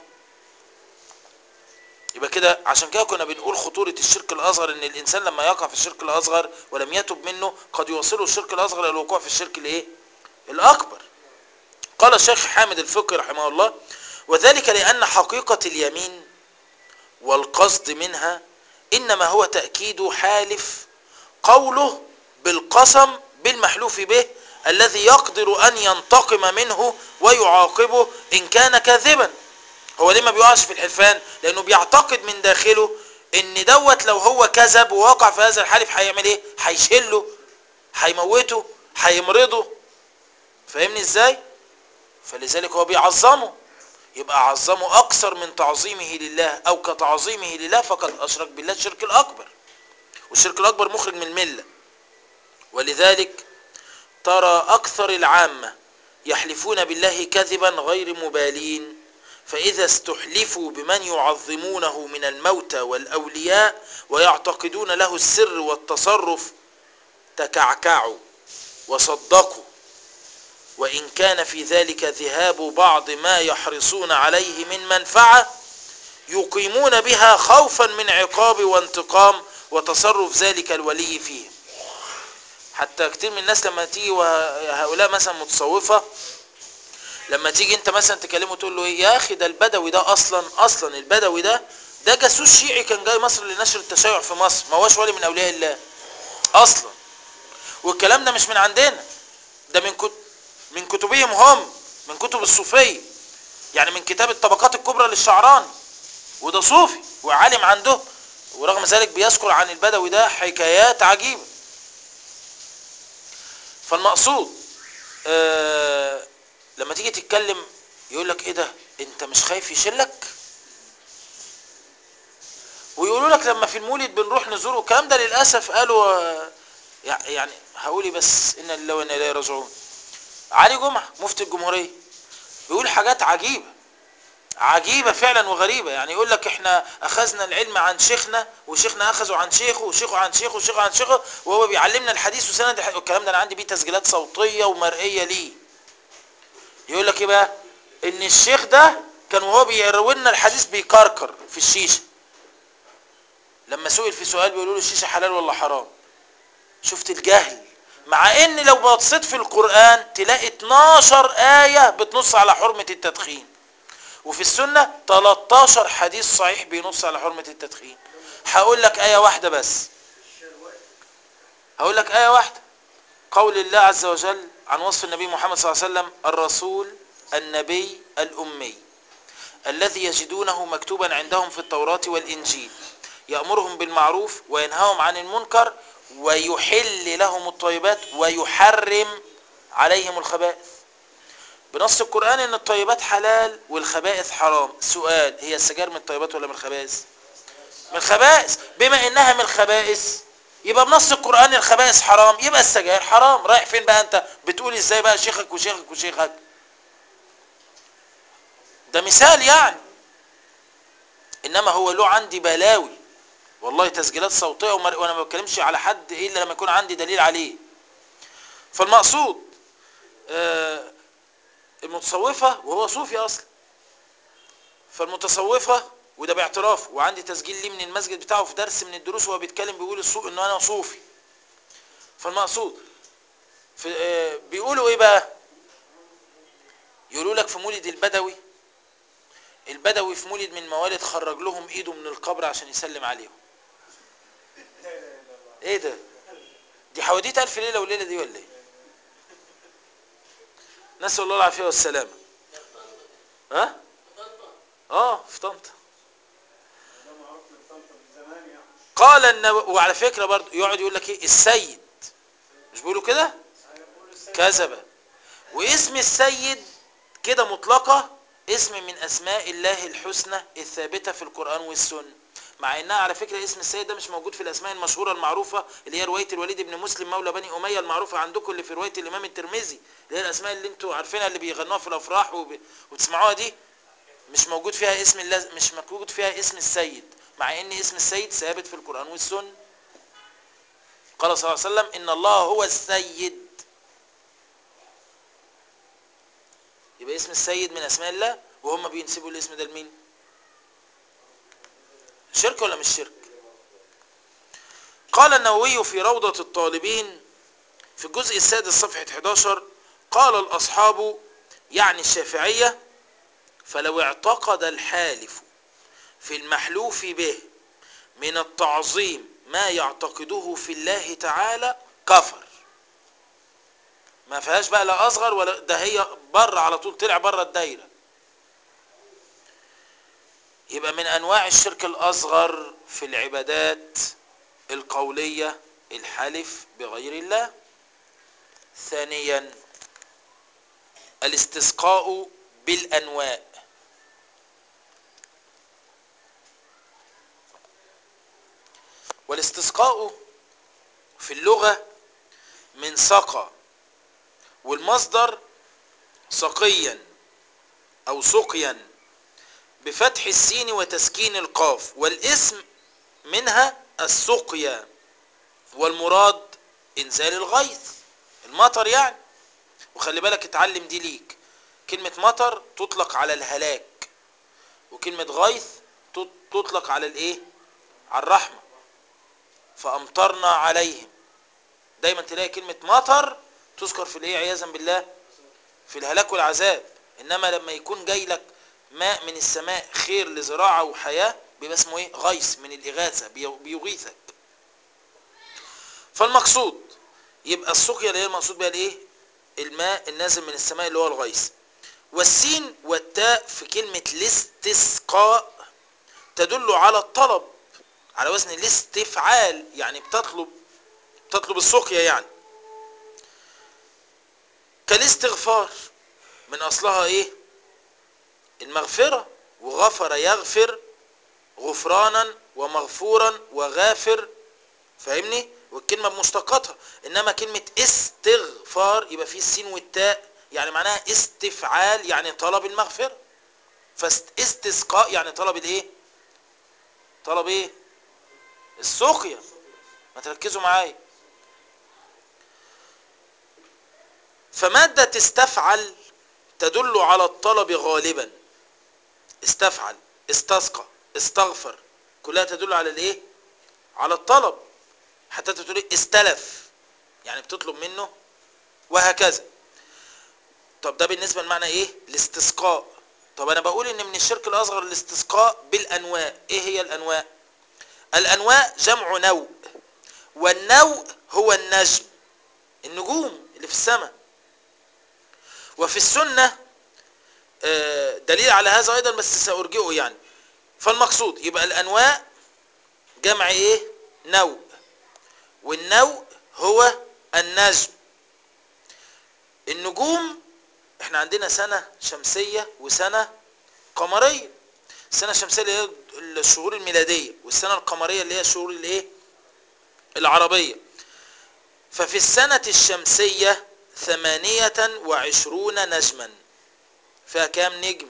يبقى كده عشان كده كنا بنقول خطورة الشرك الأصغر إن الإنسان لما يقع في الشرك الأصغر ولم يتب منه قد يوصله الشرك الأصغر إلى الوقوع في الشرك الإيه؟ الأكبر. قال الشيخ حامد الفقي رحمه الله: وذلك لأن حقيقة اليمين والقصد منها إنما هو تأكيد حالف قوله بالقسم بالمحلوف به الذي يقدر أن ينتقم منه ويعاقبه إن كان كاذبا. هو ليه ما بيقعش في الحلفان لانه بيعتقد من داخله ان دوت لو هو كذب ووقع في هذا الحلف هيعمل ايه هيشله هيموته هيمرضه فاهمني ازاي فلذلك هو بيعظمه يبقى عظمه اكثر من تعظيمه لله او كتعظيمه لله فقد اشرك بالله الشرك الاكبر والشرك الاكبر مخرج من المله ولذلك ترى اكثر العامه يحلفون بالله كذبا غير مبالين فإذا استحلفوا بمن يعظمونه من الموتى والأولياء ويعتقدون له السر والتصرف تكعكعوا وصدقوا وإن كان في ذلك ذهاب بعض ما يحرصون عليه من منفعة يقيمون بها خوفا من عقاب وانتقام وتصرف ذلك الولي فيه حتى كتير من الناس لما تيجي وهؤلاء مثلا متصوفة لما تيجي انت مثلا تكلمه تقول له ايه يا اخي ده البدوي ده اصلا اصلا البدوي ده ده جاسوس شيعي كان جاي مصر لنشر التشيع في مصر ما هوش ولي من اولياء الله اصلا والكلام ده مش من عندنا ده من كت... من كتبهم هم من كتب الصوفيه يعني من كتاب الطبقات الكبرى للشعراني وده صوفي وعالم عندهم ورغم ذلك بيذكر عن البدوي ده حكايات عجيبه فالمقصود آه لما تيجي تتكلم يقول لك ايه ده انت مش خايف يشلك ويقولوا لك لما في المولد بنروح نزوره الكلام ده للاسف قالوا يعني هقولي بس ان لله وانا اليه راجعون علي جمعه مفتي الجمهوريه بيقول حاجات عجيبه عجيبه فعلا وغريبه يعني يقول لك احنا اخذنا العلم عن شيخنا وشيخنا اخذه عن شيخه وشيخه عن شيخه وشيخه عن شيخه وهو بيعلمنا الحديث وسند الكلام ده انا عندي بيه تسجيلات صوتيه ومرئيه ليه يقول لك ايه بقى ان الشيخ ده كان وهو بيروي لنا الحديث بيكركر في الشيشه لما سئل في سؤال بيقولوا له الشيشه حلال ولا حرام شفت الجهل مع ان لو بصيت في القران تلاقي 12 ايه بتنص على حرمه التدخين وفي السنه 13 حديث صحيح بينص على حرمه التدخين هقول لك ايه واحده بس هقول لك ايه واحده قول الله عز وجل عن وصف النبي محمد صلى الله عليه وسلم الرسول النبي الأمي الذي يجدونه مكتوبا عندهم في التوراة والإنجيل يأمرهم بالمعروف وينهاهم عن المنكر ويحل لهم الطيبات ويحرم عليهم الخبائث بنص القرآن ان الطيبات حلال والخبائث حرام سؤال هي السجاير من الطيبات ولا من الخبائث من الخبائث بما انها من الخبائث يبقى بنص القرآن الخبائث حرام يبقى السجاير حرام رايح فين بقى انت بتقول ازاي بقى شيخك وشيخك وشيخك ده مثال يعني انما هو له عندي بلاوي والله تسجيلات صوتيه وانا ما بتكلمش على حد الا لما يكون عندي دليل عليه فالمقصود آه المتصوفه وهو صوفي اصلا فالمتصوفه وده باعترافه وعندي تسجيل ليه من المسجد بتاعه في درس من الدروس وهو بيتكلم بيقول السوق ان انا صوفي فالمقصود في آه، بيقولوا ايه بقى يقولوا لك في مولد البدوي البدوي في مولد من موالد خرج لهم ايده من القبر عشان يسلم عليهم ايه ده دي حواديت الف ليله وليله دي ولا ايه نسال الله العافيه والسلامه ها اه في طنطا ده معروف من طنطا من زمان يعني قال النو... وعلى فكره برضه يقعد يقول لك ايه السيد مش بيقولوا كده هيقول السيد كذب واسم السيد كده مطلقة اسم من أسماء الله الحسنى الثابتة في القرآن والسنة مع انها على فكرة اسم السيد ده مش موجود في الأسماء المشهورة المعروفة اللي هي رواية الوليد بن مسلم مولى بني أمية المعروفة عندكم اللي في رواية الإمام الترمذي اللي هي الأسماء اللي انتوا عارفينها اللي بيغنوها في الأفراح وب... وتسمعوها دي مش موجود فيها اسم الله مش موجود فيها اسم السيد مع ان اسم السيد ثابت في القرآن والسنة قال صلى الله عليه وسلم إن الله هو السيد يبقى اسم السيد من اسماء الله وهم بينسبوا الاسم ده لمين شرك ولا مش شرك قال النووي في روضة الطالبين في الجزء السادس صفحة 11 قال الأصحاب يعني الشافعية فلو اعتقد الحالف في المحلوف به من التعظيم ما يعتقده في الله تعالى كفر ما فيهاش بقى لا اصغر ولا ده هي بره على طول طلع بره الدايره يبقى من انواع الشرك الاصغر في العبادات القوليه الحلف بغير الله ثانيا الاستسقاء بالانواء والاستسقاء في اللغه من سقى والمصدر سقيا او سقيا بفتح السين وتسكين القاف والاسم منها السقيا والمراد انزال الغيث المطر يعني وخلي بالك اتعلم دي ليك كلمة مطر تطلق على الهلاك وكلمة غيث تط- تطلق على الايه على الرحمة فامطرنا عليهم دايما تلاقي كلمة مطر تذكر في الايه عياذا بالله في الهلاك والعذاب انما لما يكون جاي لك ماء من السماء خير لزراعة وحياة بيبقى اسمه ايه غيث من الاغاثة بي- بيغيثك فالمقصود يبقى السقيا اللي هي المقصود بها الايه الماء النازل من السماء اللي هو الغيث والسين والتاء في كلمة الاستسقاء تدل على الطلب على وزن الاستفعال يعني بتطلب بتطلب السقيا يعني كالاستغفار من اصلها ايه المغفرة وغفر يغفر غفرانا ومغفورا وغافر فاهمني والكلمة بمشتقاتها انما كلمة استغفار يبقى فيه السين والتاء يعني معناها استفعال يعني طلب المغفرة فاستسقاء يعني طلب الايه طلب ايه السقيا ما تركزوا معايا فمادة استفعل تدل على الطلب غالبا استفعل استسقى استغفر كلها تدل على الايه على الطلب حتى تقول إيه؟ استلف يعني بتطلب منه وهكذا طب ده بالنسبة لمعنى ايه الاستسقاء طب انا بقول ان من الشرك الاصغر الاستسقاء بالانواء ايه هي الانواء الانواء جمع نوء والنوء هو النجم النجوم اللي في السماء وفي السنة آه، دليل على هذا ايضا بس سأرجئه يعني فالمقصود يبقى الانواء جمع ايه نوء والنوء هو النجم النجوم احنا عندنا سنة شمسية وسنة قمرية السنة الشمسية اللي هي الشهور الميلادية والسنة القمرية اللي هي الشهور الايه العربية ففي السنة الشمسية ثمانية وعشرون نجما فيها كام نجم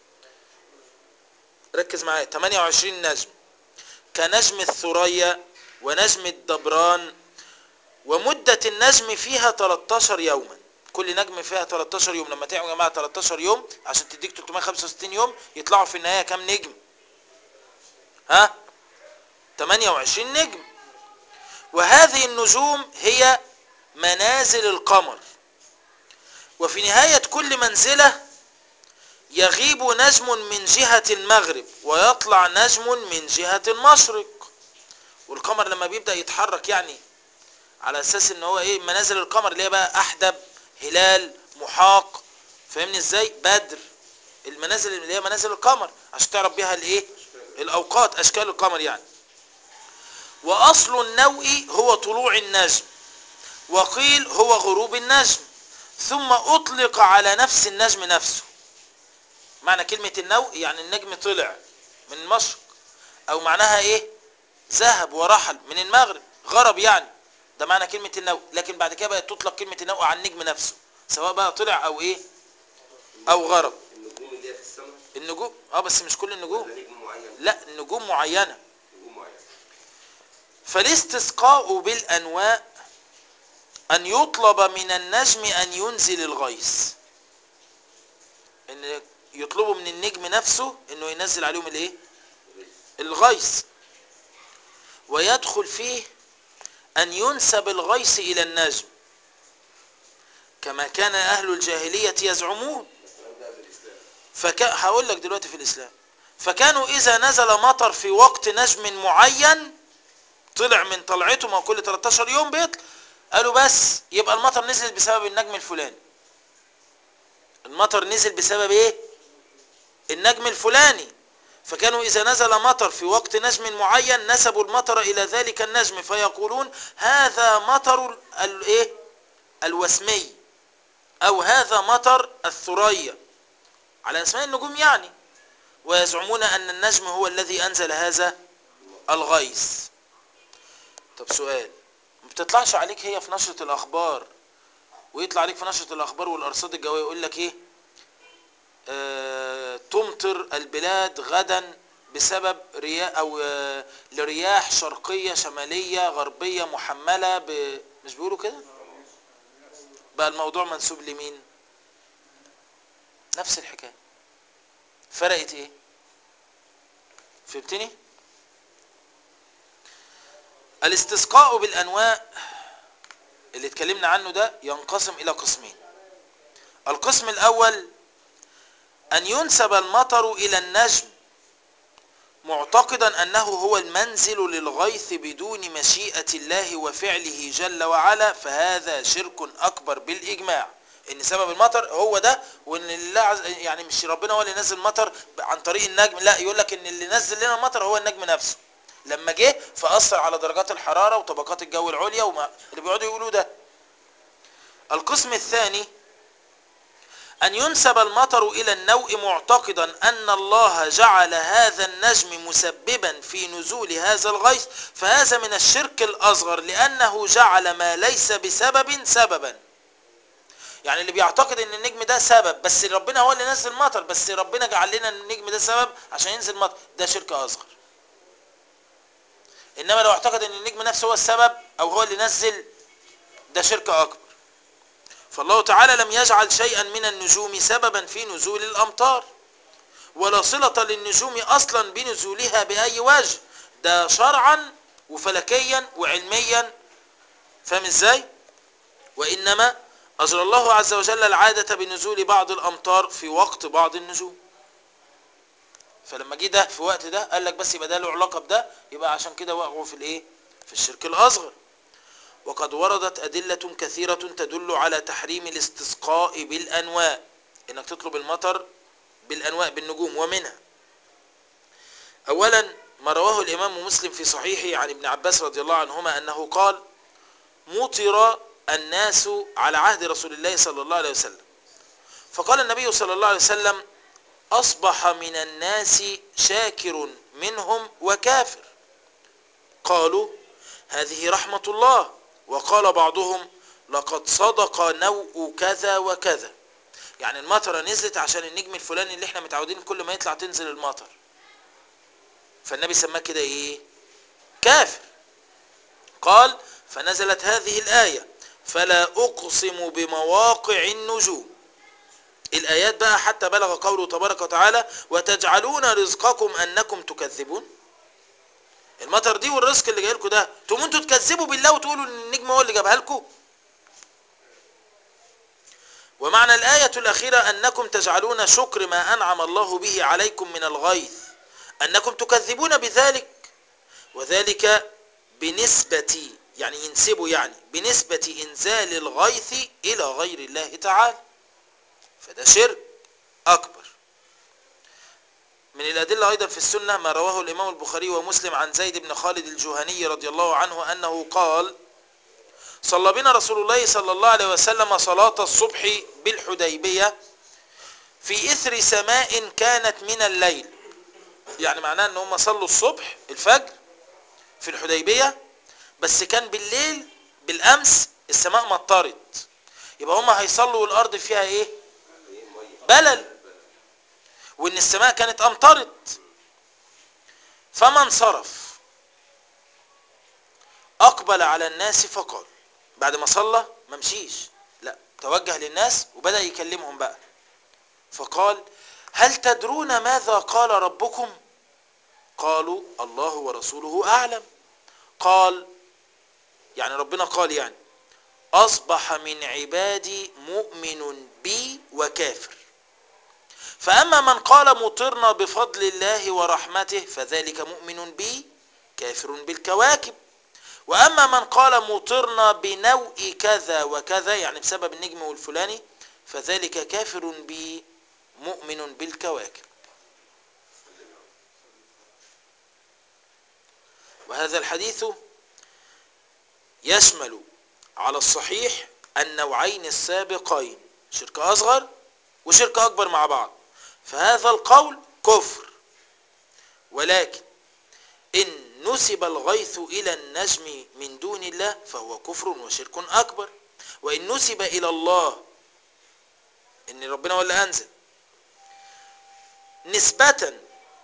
ركز معايا 28 نجم كنجم الثريا ونجم الدبران ومدة النجم فيها 13 يوما كل نجم فيها 13 يوم لما تعملوا يا جماعه 13 يوم عشان تديك 365 يوم يطلعوا في النهايه كام نجم ها 28 نجم وهذه النجوم هي منازل القمر وفي نهاية كل منزلة يغيب نجم من جهة المغرب ويطلع نجم من جهة المشرق والقمر لما بيبدأ يتحرك يعني على اساس ان هو ايه منازل القمر اللي هي بقى احدب هلال محاق فاهمني ازاي بدر المنازل اللي هي منازل القمر عشان تعرف بيها الايه الاوقات اشكال القمر يعني واصل النوء هو طلوع النجم وقيل هو غروب النجم ثم اطلق على نفس النجم نفسه معنى كلمة النوء يعني النجم طلع من المشرق او معناها ايه ذهب ورحل من المغرب غرب يعني ده معنى كلمة النوء لكن بعد كده بقت تطلق كلمة النوء على النجم نفسه سواء بقى طلع او ايه او غرب النجوم اللي هي في السماء النجوم اه بس مش كل ولا النجوم نجم معين لا نجوم معينة نجوم معين فالاستسقاء بالانواء ان يطلب من النجم ان ينزل الغيث ان يطلبوا من النجم نفسه انه ينزل عليهم الايه الغيث ويدخل فيه ان ينسب الغيث الى النجم كما كان اهل الجاهلية يزعمون الكلام ده قبل الاسلام فك... هقول لك دلوقتي في الاسلام فكانوا اذا نزل مطر في وقت نجم معين طلع من طلعته ما هو كل 13 يوم بيطلع قالوا بس يبقى المطر نزل بسبب النجم الفلاني المطر نزل بسبب ايه النجم الفلاني فكانوا اذا نزل مطر في وقت نجم معين نسبوا المطر الى ذلك النجم فيقولون هذا مطر الايه الوسمي او هذا مطر الثريا على اسماء النجوم يعني ويزعمون ان النجم هو الذي انزل هذا الغيث طب سؤال ما بتطلعش عليك هي في نشرة الاخبار ويطلع عليك في نشرة الاخبار والارصاد الجوية يقول لك ايه آه تمطر البلاد غدا بسبب رياح او آه لرياح شرقية شمالية غربية محملة ب... مش بيقولوا كده بقى الموضوع منسوب لمين نفس الحكاية فرقت ايه فهمتني الاستسقاء بالانواء اللي اتكلمنا عنه ده ينقسم الى قسمين القسم الاول ان ينسب المطر الى النجم معتقدا انه هو المنزل للغيث بدون مشيئة الله وفعله جل وعلا فهذا شرك اكبر بالاجماع ان سبب المطر هو ده وان الله عز يعني مش ربنا هو اللي نزل المطر عن طريق النجم لا يقول لك ان اللي نزل لنا المطر هو النجم نفسه لما جه فاثر على درجات الحراره وطبقات الجو العليا وما اللي بيقعدوا يقولوا ده القسم الثاني أن ينسب المطر إلى النوء معتقدا أن الله جعل هذا النجم مسببا في نزول هذا الغيث فهذا من الشرك الأصغر لأنه جعل ما ليس بسبب سببا يعني اللي بيعتقد ان النجم ده سبب بس ربنا هو اللي نزل مطر بس ربنا جعل لنا النجم ده سبب عشان ينزل مطر ده شرك اصغر انما لو اعتقد ان النجم نفسه هو السبب او هو اللي نزل ده شرك اكبر فالله تعالى لم يجعل شيئا من النجوم سببا في نزول الامطار ولا صلة للنجوم اصلا بنزولها باي وجه ده شرعا وفلكيا وعلميا فاهم ازاي وانما اجرى الله عز وجل العادة بنزول بعض الامطار في وقت بعض النجوم فلما جه ده في وقت ده قال لك بس يبقى ده له علاقة بده يبقى عشان كده وقعوا في الايه في الشرك الاصغر وقد وردت أدلة كثيرة تدل على تحريم الاستسقاء بالأنواء إنك تطلب المطر بالأنواء بالنجوم ومنها أولا ما رواه الإمام مسلم في صحيحه عن ابن عباس رضي الله عنهما أنه قال مطر الناس على عهد رسول الله صلى الله عليه وسلم فقال النبي صلى الله عليه وسلم أصبح من الناس شاكر منهم وكافر قالوا هذه رحمة الله وقال بعضهم لقد صدق نوء كذا وكذا يعني المطرة نزلت عشان النجم الفلاني اللي احنا متعودين كل ما يطلع تنزل المطر فالنبي سماه كده ايه كافر قال فنزلت هذه الآية فلا أقسم بمواقع النجوم الآيات بقى حتى بلغ قوله تبارك وتعالى وتجعلون رزقكم أنكم تكذبون المطر دي والرزق اللي جاي لكم ده تقوموا انتوا تكذبوا بالله وتقولوا ان النجم هو اللي جابها لكم ومعنى الآية الأخيرة أنكم تجعلون شكر ما أنعم الله به عليكم من الغيث أنكم تكذبون بذلك وذلك بنسبة يعني ينسبوا يعني بنسبة إنزال الغيث إلى غير الله تعالى فده شرك أكبر من الأدلة أيضا في السنة ما رواه الإمام البخاري ومسلم عن زيد بن خالد الجهني رضي الله عنه أنه قال صلى بنا رسول الله صلى الله عليه وسلم صلاة الصبح بالحديبية في إثر سماء كانت من الليل يعني معناه ان هم صلوا الصبح الفجر في الحديبية بس كان بالليل بالأمس السماء مطرت يبقى هم هيصلوا والأرض فيها ايه بلل وان السماء كانت امطرت فما انصرف اقبل على الناس فقال بعد ما صلى ما مشيش لا توجه للناس وبدأ يكلمهم بقى فقال هل تدرون ماذا قال ربكم قالوا الله ورسوله أعلم قال يعني ربنا قال يعني أصبح من عبادي مؤمن بي وكافر فأما من قال مطرنا بفضل الله ورحمته فذلك مؤمن بي كافر بالكواكب وأما من قال مطرنا بنوء كذا وكذا يعني بسبب النجم والفلاني فذلك كافر بي مؤمن بالكواكب وهذا الحديث يشمل على الصحيح النوعين السابقين شرك أصغر وشرك أكبر مع بعض فهذا القول كفر ولكن إن نسب الغيث إلى النجم من دون الله فهو كفر وشرك أكبر وإن نسب إلى الله إن ربنا ولا أنزل نسبة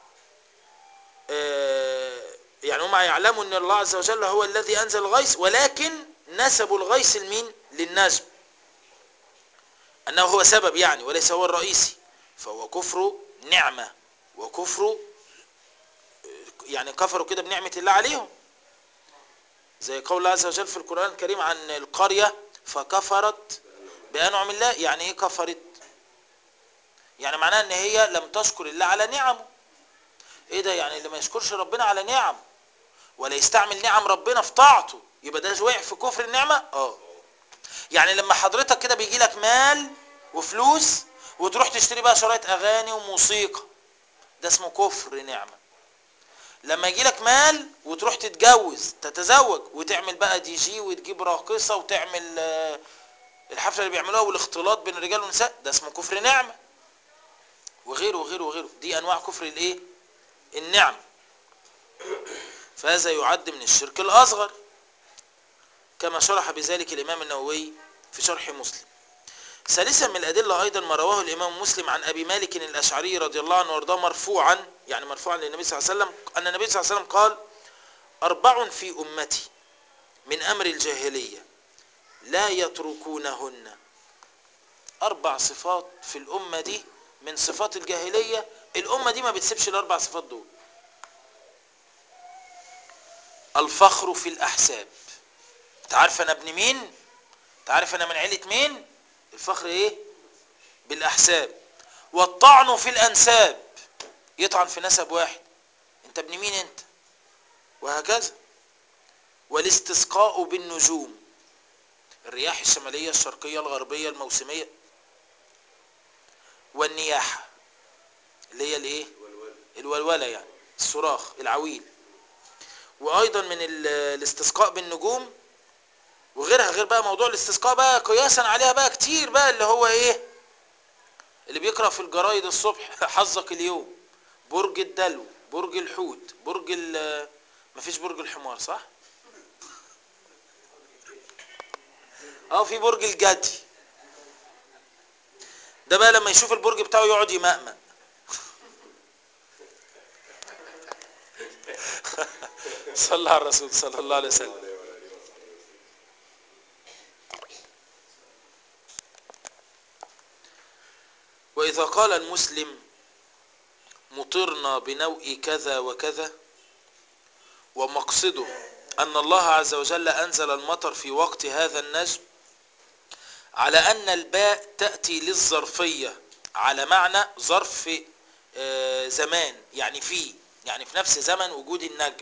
يعني هم يعلموا أن الله عز وجل هو الذي أنزل الغيث ولكن نسبوا الغيث لمين للنجم أنه هو سبب يعني وليس هو الرئيسي فهو كفر نعمة وكفر يعني كفروا كده بنعمة الله عليهم زي قول الله عز وجل في القرآن الكريم عن القرية فكفرت بأنعم الله يعني ايه كفرت يعني معناه ان هي لم تشكر الله على نعمه ايه ده يعني اللي ما يشكرش ربنا على نعم ولا يستعمل نعم ربنا في طاعته يبقى ده وقع في كفر النعمة اه يعني لما حضرتك كده بيجي لك مال وفلوس وتروح تشتري بقى شرايط اغاني وموسيقى ده اسمه كفر نعمة لما يجي لك مال وتروح تتجوز تتزوج وتعمل بقى دي جي وتجيب راقصة وتعمل الحفلة اللي بيعملوها والاختلاط بين الرجال والنساء ده اسمه كفر نعمة وغيره وغيره وغيره دي انواع كفر الايه النعم فهذا يعد من الشرك الاصغر كما شرح بذلك الامام النووي في شرح مسلم ثالثا من الادله ايضا ما رواه الامام مسلم عن ابي مالك الاشعري رضي الله عنه وارضاه مرفوعا يعني مرفوعا للنبي صلى الله عليه وسلم ان النبي صلى الله عليه وسلم قال اربع في امتي من امر الجاهليه لا يتركونهن اربع صفات في الامه دي من صفات الجاهليه الامه دي ما بتسيبش الاربع صفات دول الفخر في الاحساب انت عارف انا ابن مين انت عارف انا من عيله مين الفخر ايه بالاحساب والطعن في الانساب يطعن في نسب واحد انت ابن مين انت وهكذا والاستسقاء بالنجوم الرياح الشمالية الشرقية الغربية الموسمية والنياحة اللي هي الايه الولولة يعني الصراخ العويل وايضا من الاستسقاء بالنجوم وغيرها غير بقى موضوع الاستسقاء بقى قياسا عليها بقى كتير بقى اللي هو ايه اللي بيقرا في الجرايد الصبح حظك اليوم برج الدلو برج الحوت برج ال مفيش برج الحمار صح اه في برج الجدي ده بقى لما يشوف البرج بتاعه يقعد يمأمأ صلى على الرسول صلى الله عليه وسلم وإذا قال المسلم مطرنا بنوء كذا وكذا ومقصده أن الله عز وجل أنزل المطر في وقت هذا النجم على أن الباء تأتي للظرفية على معنى ظرف آه، زمان يعني في يعني في نفس زمن وجود النجم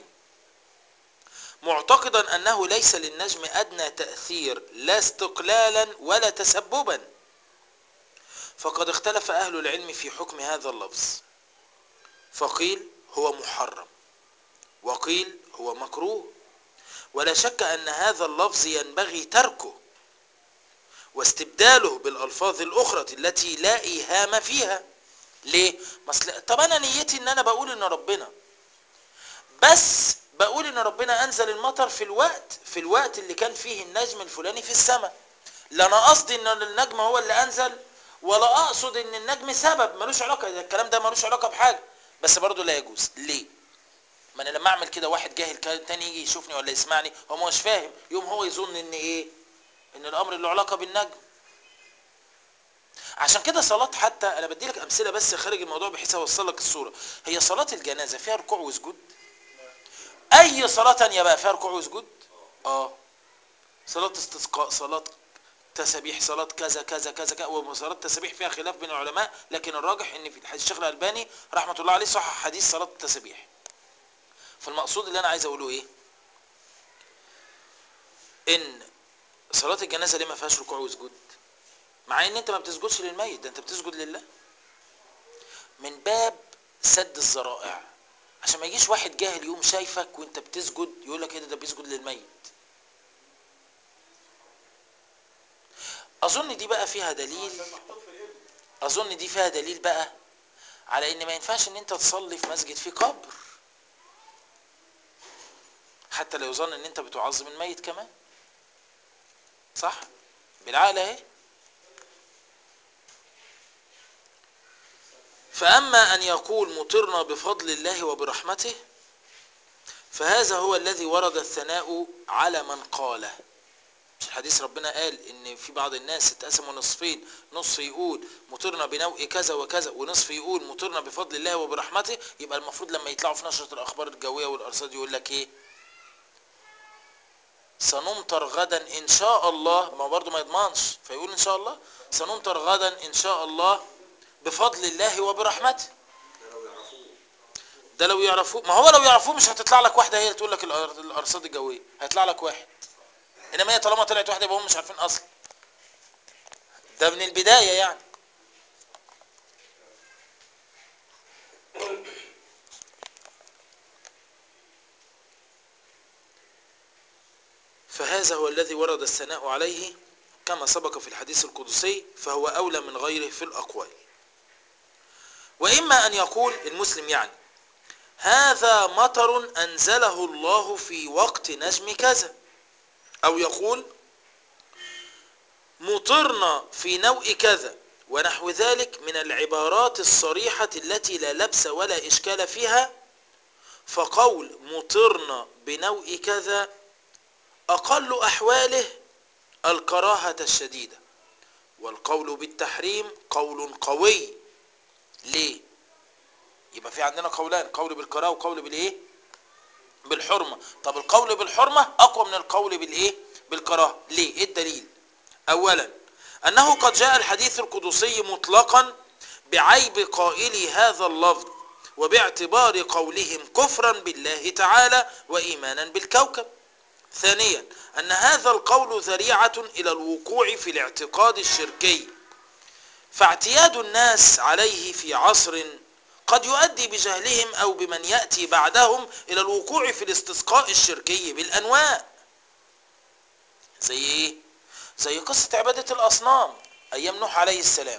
معتقدا أنه ليس للنجم أدنى تأثير لا استقلالا ولا تسببا فقد اختلف أهل العلم في حكم هذا اللفظ فقيل هو محرم وقيل هو مكروه ولا شك أن هذا اللفظ ينبغي تركه واستبداله بالألفاظ الأخرى التي لا إيهام فيها ليه؟ مثل طب أنا نيتي إن أنا بقول إن ربنا بس بقول إن ربنا أنزل المطر في الوقت في الوقت اللي كان فيه النجم الفلاني في السماء لا أنا قصدي إن النجم هو اللي أنزل ولا أقصد إن النجم سبب ملوش علاقة الكلام ده ملوش علاقة بحاجة بس برضه لا يجوز ليه؟ ما انا لما اعمل كده واحد جاهل كان تاني يجي يشوفني ولا يسمعني هو مش فاهم يوم هو يظن ان ايه ان الامر له علاقه بالنجم عشان كده صلاة حتى انا بدي لك امثله بس خارج الموضوع بحيث اوصل لك الصوره هي صلاة الجنازه فيها ركوع وسجود اي صلاة تانية بقى فيها ركوع وسجود اه صلاة استسقاء صلاة تسابيح صلاة كذا كذا كذا كذا وصلاة التسابيح فيها خلاف بين العلماء لكن الراجح ان في الحديث الشيخ الالباني رحمه الله عليه صحح حديث صلاة التسابيح فالمقصود اللي انا عايز اقوله ايه ان صلاة الجنازة ليه ما فيهاش ركوع وسجود مع ان انت ما بتسجدش للميت ده انت بتسجد لله من باب سد الذرائع عشان ما يجيش واحد جاهل يوم شايفك وانت بتسجد يقول لك ايه ده ده بيسجد للميت اظن دي بقى فيها دليل عشان محطوط في الابن اظن دي فيها دليل بقى على ان ما ينفعش ان انت تصلي في مسجد فيه قبر حتى لا يظن ان انت بتعظم الميت كمان صح بالعقل اهي فاما ان يقول مطرنا بفضل الله وبرحمته فهذا هو الذي ورد الثناء على من قاله مش الحديث ربنا قال ان في بعض الناس اتقسموا نصفين نصف يقول مطرنا بنوء كذا وكذا ونصف يقول مطرنا بفضل الله وبرحمته يبقى المفروض لما يطلعوا في نشرة الاخبار الجوية والارصاد يقول لك ايه سنمطر غدا ان شاء الله ما برضه ما يضمنش فيقول ان شاء الله سنمطر غدا ان شاء الله بفضل الله وبرحمته ده لو يعرفوه ده لو يعرفوه ما هو لو يعرفوه مش هتطلع لك واحده هي اللي تقول لك الأر- الارصاد الجويه هيطلع لك واحد انما هي طالما طلعت واحده يبقى هم مش عارفين اصلا ده من البدايه يعني فهذا هو الذي ورد الثناء عليه كما سبق في الحديث القدسي فهو أولى من غيره في الأقوال وإما أن يقول المسلم يعني هذا مطر أنزله الله في وقت نجم كذا أو يقول مطرنا في نوء كذا ونحو ذلك من العبارات الصريحة التي لا لبس ولا إشكال فيها فقول مطرنا بنوء كذا أقل أحواله الكراهة الشديدة والقول بالتحريم قول قوي ليه يبقى في عندنا قولان قول بالكراهه وقول بالايه بالحرمه طب القول بالحرمه اقوى من القول بالايه بالكراهه ليه ايه الدليل اولا انه قد جاء الحديث القدسي مطلقا بعيب قائلي هذا اللفظ وباعتبار قولهم كفرا بالله تعالى وايمانا بالكوكب ثانيا ان هذا القول ذريعه الى الوقوع في الاعتقاد الشركي فاعتياد الناس عليه في عصر قد يؤدي بجهلهم او بمن ياتي بعدهم الى الوقوع في الاستسقاء الشركي بالانواع زي ايه زي قصه عباده الاصنام ايام نوح عليه السلام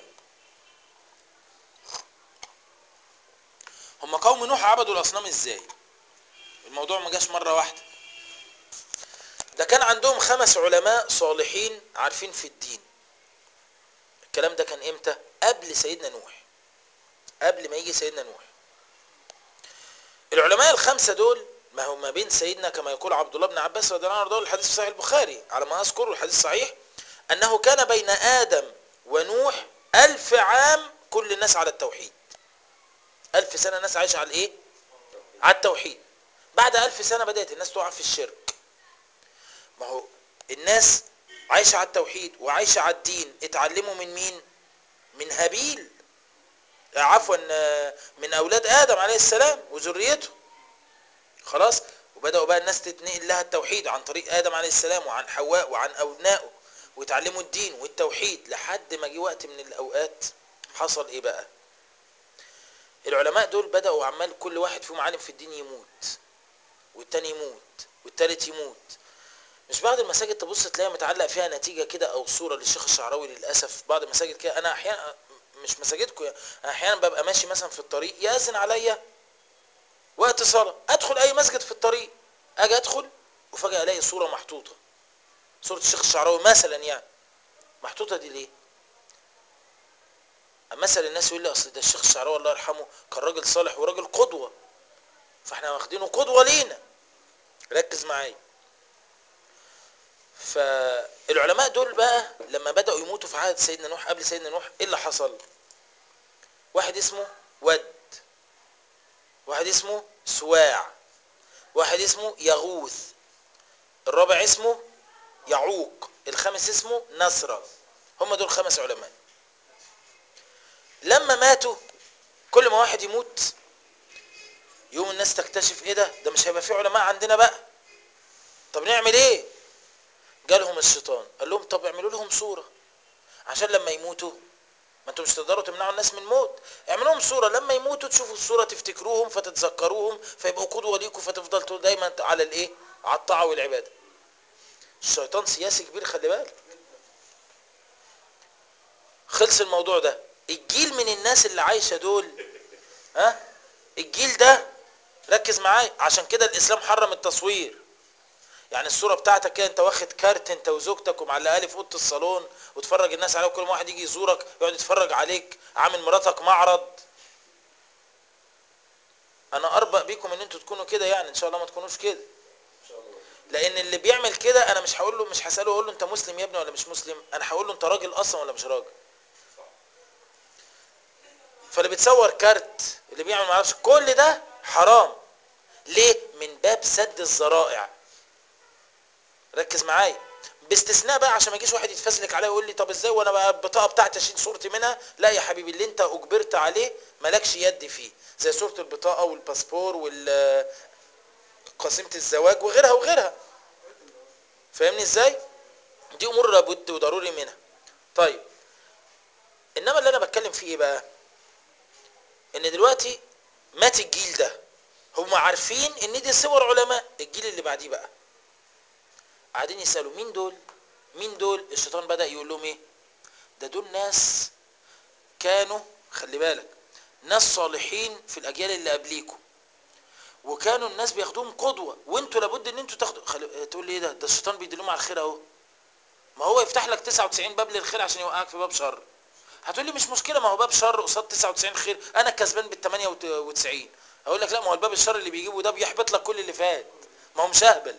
هم قوم نوح عبدوا الاصنام ازاي الموضوع ما جاش مره واحده ده كان عندهم خمس علماء صالحين عارفين في الدين الكلام ده كان امتى قبل سيدنا نوح قبل ما يجي سيدنا نوح العلماء الخمسة دول ما هو ما بين سيدنا كما يقول عبد الله بن عباس رضي الله عنه الحديث في صحيح البخاري على ما أذكر الحديث صحيح أنه كان بين آدم ونوح ألف عام كل الناس على التوحيد ألف سنة الناس عايشة على الإيه؟ على التوحيد بعد ألف سنة بدأت الناس تقع في الشرك ما هو الناس عايشة على التوحيد وعايشة على الدين اتعلموا من مين من هابيل آه، عفوا آه، من اولاد ادم عليه السلام وذريته خلاص وبداوا بقى الناس تتنقل لها التوحيد عن طريق ادم عليه السلام وعن حواء وعن ابنائه ويتعلموا الدين والتوحيد لحد ما جه وقت من الاوقات حصل ايه بقى العلماء دول بداوا عمال كل واحد فيهم عالم في الدين يموت والتاني يموت والتالت يموت مش بعض المساجد تبص تلاقي متعلق فيها نتيجه كده او صوره للشيخ الشعراوي للاسف بعض المساجد كده انا احيانا مش مساجدكم يعني، انا احيانا ببقى ماشي مثلا في الطريق ياذن عليا وقت صلاه ادخل اي مسجد في الطريق اجي ادخل وفجاه الاقي صوره محطوطه صوره الشيخ الشعراوي مثلا يعني محطوطه دي ليه مثلا الناس يقول لي اصل ده الشيخ الشعراوي الله يرحمه كان راجل صالح وراجل قدوه فاحنا واخدينه قدوه لينا ركز معايا فالعلماء دول بقى لما بدأوا يموتوا في عهد سيدنا نوح قبل سيدنا نوح ايه اللي حصل واحد اسمه ود واحد اسمه سواع واحد اسمه يغوث الرابع اسمه يعوق الخامس اسمه نصرة هم دول خمس علماء لما ماتوا كل ما واحد يموت يوم الناس تكتشف ايه ده ده مش هيبقى في علماء عندنا بقى طب نعمل ايه جالهم الشيطان قال لهم طب اعملوا لهم صورة عشان لما يموتوا ما انتوا مش تقدروا تمنعوا الناس من الموت اعملوا لهم صورة لما يموتوا تشوفوا الصورة تفتكروهم فتتذكروهم فيبقوا قدوة ليكم فتفضلوا دايما على الايه على الطاعة والعبادة الشيطان سياسي كبير خلي بالك خلص الموضوع ده الجيل من الناس اللي عايشة دول ها الجيل ده ركز معايا عشان كده الاسلام حرم التصوير يعني الصوره بتاعتك كده انت واخد كارت انت وزوجتك ومعلقها لي في اوضه الصالون وتفرج الناس عليك وكل ما واحد يجي يزورك يقعد يتفرج عليك عامل مراتك معرض انا اربق بيكم ان انتوا تكونوا كده يعني ان شاء الله ما تكونوش كده لان اللي بيعمل كده انا مش هقول له مش هساله اقول له انت مسلم يا ابني ولا مش مسلم انا هقول له انت راجل اصلا ولا مش راجل فاللي بتصور كارت اللي بيعمل معرفش كل ده حرام ليه من باب سد الذرائع ركز معايا باستثناء بقى عشان ما يجيش واحد يتفزلك عليا ويقول لي طب ازاي وانا بقى البطاقه بتاعتي اشيل صورتي منها لا يا حبيبي اللي انت اجبرت عليه مالكش يد فيه زي صوره البطاقه والباسبور وال قسيمه الزواج وغيرها وغيرها فاهمني ازاي دي امور لابد وضروري منها طيب انما اللي انا بتكلم فيه ايه بقى ان دلوقتي مات الجيل ده هم عارفين ان دي صور علماء الجيل اللي بعديه بقى قاعدين يسالوا مين دول مين دول الشيطان بدا يقول لهم ايه ده دول ناس كانوا خلي بالك ناس صالحين في الاجيال اللي قبليكم وكانوا الناس بياخدوهم قدوه وانتوا لابد ان انتوا تاخدوا خلي... تقول لي ايه ده ده الشيطان بيدلهم على الخير اهو ما هو يفتح لك 99 باب للخير عشان يوقعك في باب شر هتقول لي مش مشكله ما هو باب شر قصاد 99 خير انا كسبان بال 98 اقول لك لا ما هو الباب الشر اللي بيجيبه ده بيحبط لك كل اللي فات ما هو مش اهبل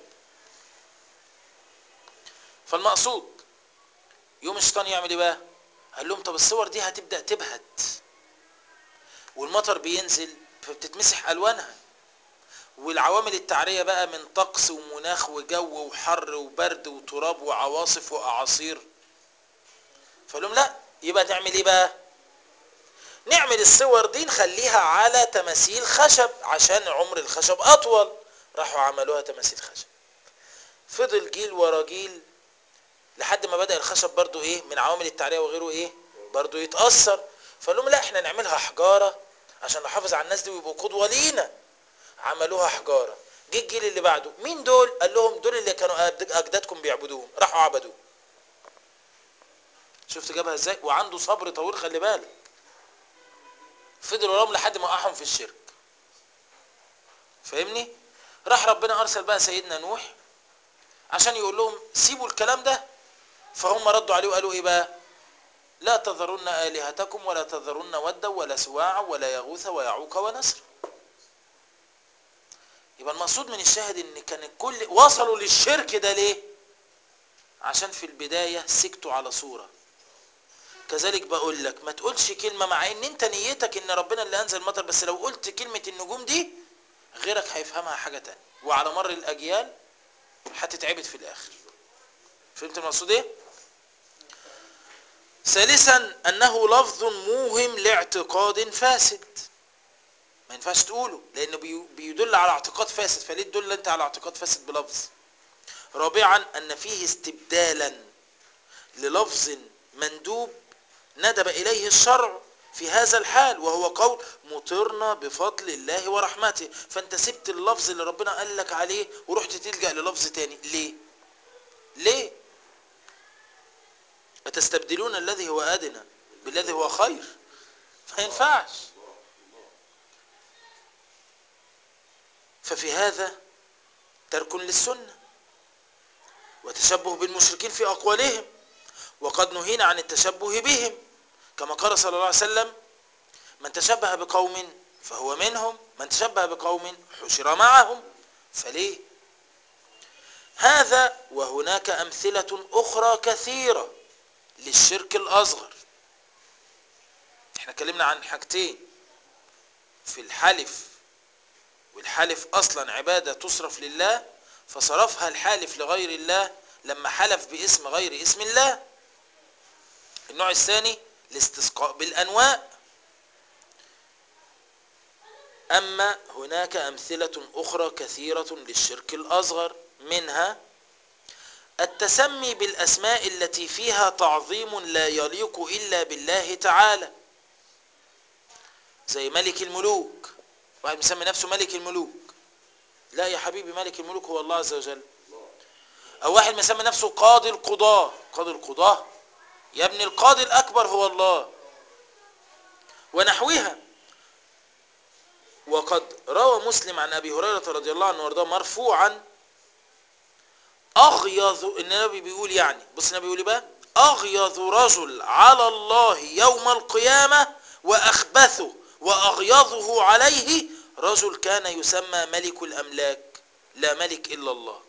فالمقصود يوم الشيطان يعمل ايه بقى قال لهم طب الصور دي هتبدا تبهت والمطر بينزل فبتتمسح الوانها والعوامل التعريه بقى من طقس ومناخ وجو وحر وبرد وتراب وعواصف واعاصير فقال لهم لا يبقى تعمل ايه بقى نعمل الصور دي نخليها على تماثيل خشب عشان عمر الخشب اطول راحوا عملوها تماثيل خشب فضل جيل ورا جيل لحد ما بدأ الخشب برضو ايه من عوامل التعرية وغيره ايه برضو يتأثر فقال لهم لا احنا نعملها حجارة عشان نحافظ على الناس دي ويبقوا قدوة لينا عملوها حجارة جه الجيل اللي بعده مين دول قال لهم دول اللي كانوا اجدادكم بيعبدوهم راحوا عبدوه شفت جابها ازاي وعنده صبر طويل خلي بالك فضلوا وراهم لحد ما وقعهم في الشرك فاهمني راح ربنا ارسل بقى سيدنا نوح عشان يقول لهم سيبوا الكلام ده فهم ردوا عليه وقالوا ايه بقى لا تذرن آلهتكم ولا تذرن ودا ولا سواعا ولا يغوث ويعوق ونسر يبقى المقصود من الشاهد ان كان الكل وصلوا للشرك ده ليه عشان في البداية سكتوا على صورة كذلك بقول لك ما تقولش كلمة مع ان انت نيتك ان ربنا اللي انزل المطر بس لو قلت كلمة النجوم دي غيرك هيفهمها حاجة تانية وعلى مر الاجيال هتتعبد في الاخر فهمت المقصود ايه ثالثا انه لفظ موهم لاعتقاد فاسد ما ينفعش تقوله لانه بي- بيدل على اعتقاد فاسد فليه تدل انت على اعتقاد فاسد بلفظ رابعا ان فيه استبدالا للفظ مندوب ندب اليه الشرع في هذا الحال وهو قول مطرنا بفضل الله ورحمته فانت سبت اللفظ اللي ربنا قال لك عليه ورحت تلجأ للفظ تاني ليه ليه أتستبدلون الذي هو أدنى بالذي هو خير ما ينفعش ففي هذا ترك للسنة وتشبه بالمشركين في أقوالهم وقد نهينا عن التشبه بهم كما قال صلى الله عليه وسلم من تشبه بقوم فهو منهم من تشبه بقوم حشر معهم فليه هذا وهناك أمثلة أخرى كثيرة للشرك الأصغر احنا اتكلمنا عن حاجتين في الحلف والحلف أصلا عبادة تصرف لله فصرفها الحالف لغير الله لما حلف باسم غير اسم الله النوع الثاني الاستسقاء بالأنواء أما هناك أمثلة أخرى كثيرة للشرك الأصغر منها التسمي بالأسماء التي فيها تعظيم لا يليق إلا بالله تعالى زي ملك الملوك واحد مسمي نفسه ملك الملوك لا يا حبيبي ملك الملوك هو الله عز وجل أو واحد مسمي نفسه قاضي القضاة قاضي القضاة يا ابن القاضي الأكبر هو الله ونحوها وقد روى مسلم عن أبي هريرة رضي الله عنه وارضاه مرفوعا أغيظ النبي بيقول يعني بص النبي بيقول إيه بقى أغيظ رجل على الله يوم القيامة وأخبثه وأغيظه عليه رجل كان يسمى ملك الأملاك لا ملك إلا الله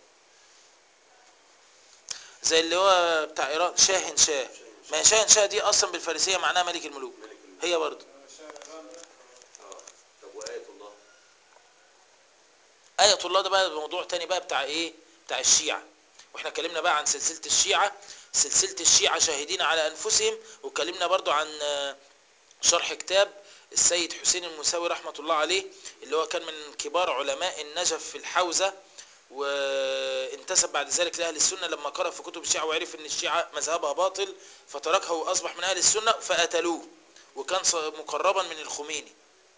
زي اللي هو بتاع إيران شاهن شاه ما هي شاهن شاه دي أصلا بالفارسية معناها ملك الملوك هي برضه اه طب وآية الله آية الله ده بقى موضوع تاني بقى بتاع ايه بتاع الشيعة واحنا اتكلمنا بقى عن سلسلة الشيعة سلسلة الشيعة شاهدين على أنفسهم واتكلمنا برضو عن آه، شرح كتاب السيد حسين المساوي رحمة الله عليه اللي هو كان من كبار علماء النجف في الحوزة وانتسب بعد ذلك لأهل السنة لما قرأ في كتب الشيعة وعرف ان الشيعة مذهبها باطل فتركها وأصبح من أهل السنة فقتلوه وكان ص- مقربا من الخميني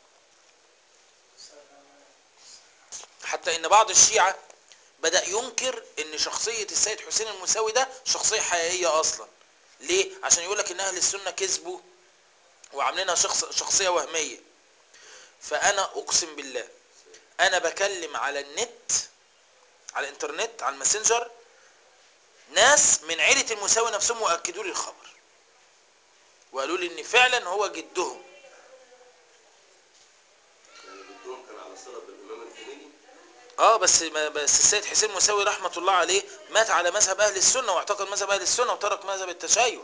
حتى ان بعض الشيعة بدأ ينكر ان شخصية السيد حسين المساوي ده شخصية حقيقية اصلا ليه؟ عشان يقول لك ان اهل السنة كذبوا وعاملينها شخص شخصية وهمية فانا اقسم بالله انا بكلم على النت على الانترنت على الماسنجر ناس من عيلة المساوي نفسهم واكدوا لي الخبر وقالوا لي ان فعلا هو جدهم يعني جدهم كان على صلة بالإمام الخميني اه بس ما بس السيد حسين مساوي رحمه الله عليه مات على مذهب اهل السنه واعتقد مذهب اهل السنه وترك مذهب التشيع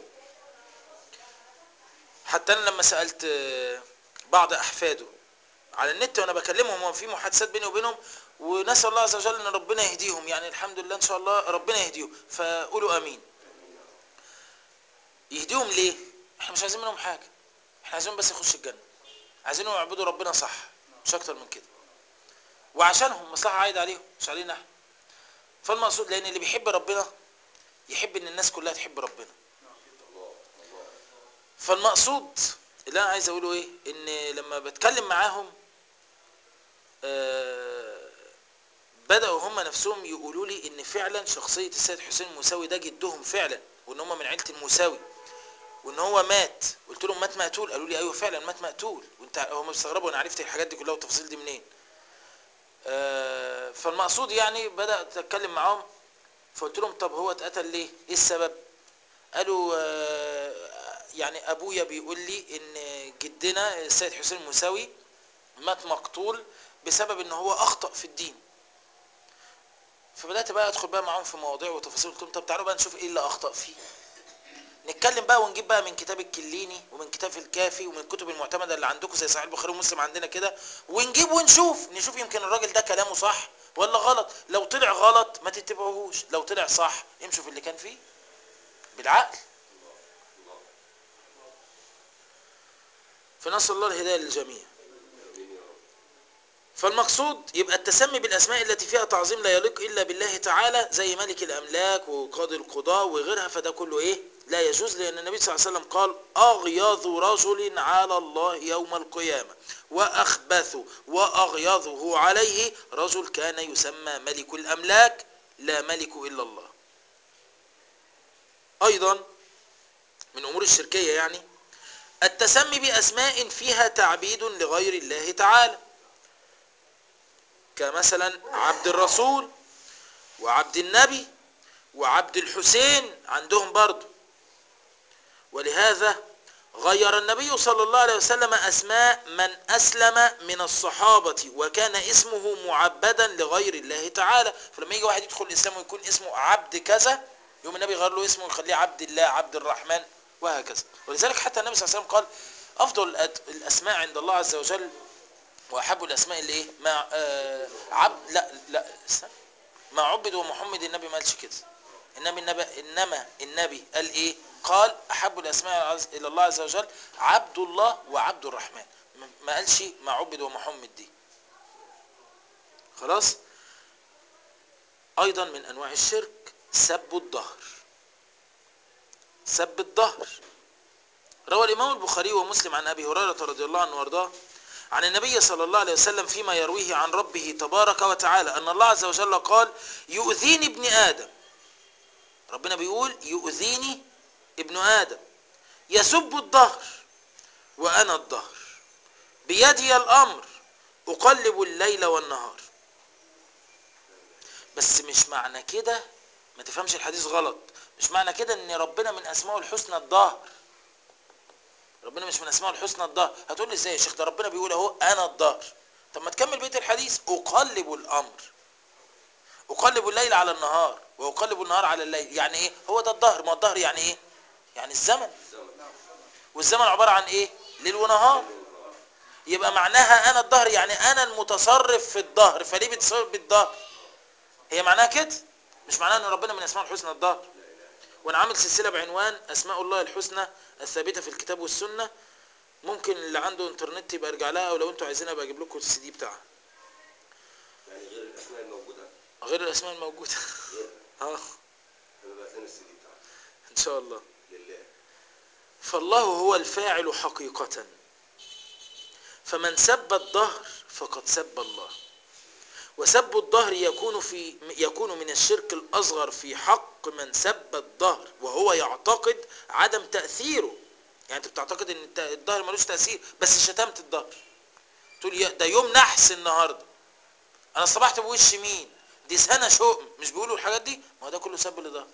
حتى انا لما سالت آه، بعض احفاده على النت وانا بكلمهم وفي محادثات بيني وبينهم ونسال الله عز وجل ان ربنا يهديهم يعني الحمد لله ان شاء الله ربنا يهديهم فقولوا امين يهديهم ليه احنا مش عايزين منهم حاجه احنا عايزين بس يخش الجنه عايزينهم يعبدوا ربنا صح مش اكتر من كده وعشانهم مصلحة عايدة عليهم مش علينا احنا فالمقصود لان اللي بيحب ربنا يحب ان الناس كلها تحب ربنا فالمقصود اللي انا عايز اقوله ايه ان لما بتكلم معاهم آه بدأوا هم نفسهم يقولوا لي ان فعلا شخصية السيد حسين المساوي ده جدهم فعلا وان هم من عيلة المساوي وان هو مات قلت لهم مات مقتول قالوا لي ايوه فعلا مات مقتول وانت هم مستغربوا انا عرفت الحاجات دي كلها والتفاصيل دي منين آه، فالمقصود يعني بدأت أتكلم معاهم فقلت لهم طب هو اتقتل ليه؟ إيه السبب؟ قالوا آه، يعني أبويا بيقول لي إن جدنا السيد حسين المساوي مات مقتول بسبب إن هو أخطأ في الدين. فبدأت بقى أدخل بقى معاهم في مواضيع وتفاصيل قلت لهم طب تعالوا بقى نشوف إيه اللي أخطأ فيه. نتكلم بقى ونجيب بقى من كتاب الكليني ومن كتاب الكافي ومن الكتب المعتمده اللي عندكم زي صحيح البخاري ومسلم عندنا كده ونجيب ونشوف نشوف يمكن الراجل ده كلامه صح ولا غلط لو طلع غلط ما تتبعوهوش لو طلع صح امشوا في اللي كان فيه بالعقل فنسأل الله الهداية للجميع امين يا رب فالمقصود يبقى التسمي بالاسماء التي فيها تعظيم لا يليق الا بالله تعالى زي ملك الاملاك وقاضي القضاء وغيرها فده كله ايه لا يجوز لان النبي صلى الله عليه وسلم قال اغيظ رجل على الله يوم القيامه واخبث واغيظه عليه رجل كان يسمى ملك الاملاك لا ملك الا الله ايضا من امور الشركيه يعني التسمي باسماء فيها تعبيد لغير الله تعالى كمثلا عبد الرسول وعبد النبي وعبد الحسين عندهم برضو ولهذا غير النبي صلى الله عليه وسلم أسماء من أسلم من الصحابة وكان اسمه معبدا لغير الله تعالى فلما يجي واحد يدخل الإسلام ويكون اسمه عبد كذا يوم النبي غير له اسمه ويخليه عبد الله عبد الرحمن وهكذا ولذلك حتى النبي صلى الله عليه وسلم قال أفضل الأد- الأسماء عند الله عز وجل واحب الاسماء اللي ايه ما آه عبد لا لا استنى. ما عبد ومحمد النبي ما قالش كده انما النبي انما النبي قال ايه قال احب الاسماء عز- الى الله عز وجل عبد الله وعبد الرحمن ما- ما قالش ما عبد ومحمد دي خلاص ايضا من انواع الشرك سب الظهر سب الظهر روى الامام البخاري ومسلم عن ابي هريره رضي الله عنه وارضاه عن النبي صلى الله عليه وسلم فيما يرويه عن ربه تبارك وتعالى أن الله عز وجل قال يؤذيني ابن آدم ربنا بيقول يؤذيني ابن آدم يسب الظهر وأنا الظهر بيدي الأمر أقلب الليل والنهار بس مش معنى كده ما تفهمش الحديث غلط مش معنى كده ان ربنا من اسمائه الحسنى الظهر ربنا مش من اسمائه الحسنى الظهر هتقول لي ازاي يا شيخ ده ربنا بيقول اهو انا الظهر طب ما تكمل بيت الحديث اقلب الامر اقلب الليل على النهار واقلب النهار على الليل يعني ايه هو ده الظهر ما الظهر يعني ايه يعني الزمن الزمن والزمن عباره عن ايه ليل ونهار يبقى معناها انا الظهر يعني انا المتصرف في الظهر فليه بتصرف بالظهر هي معناها كده مش معناها ان ربنا من اسماء الحسنى الظهر وانا عامل سلسله بعنوان اسماء الله الحسنى الثابته في الكتاب والسنه ممكن اللي عنده انترنت يبقى يرجع لها او لو انتوا عايزين ابقى اجيب لكم السي دي بتاعها يعني غير الاسماء الموجوده غير الاسماء الموجوده غيرها اه انا بقى لنا السي دي بتاعها ان شاء الله لله فالله هو الفاعل حقيقة فمن سب الدهر فقد سب الله وسب الدهر يكون في يكون من الشرك الأصغر في حق من سب الدهر وهو يعتقد عدم تأثيره يعني انت بتعتقد ان الت- الدهر ملوش تأثير بس شتمت الدهر تقول يا- ده يوم نحس النهارده انا صبحت بوش مين دي سنة شؤم مش بيقولوا الحاجات دي ما هو ده كله سب للدهر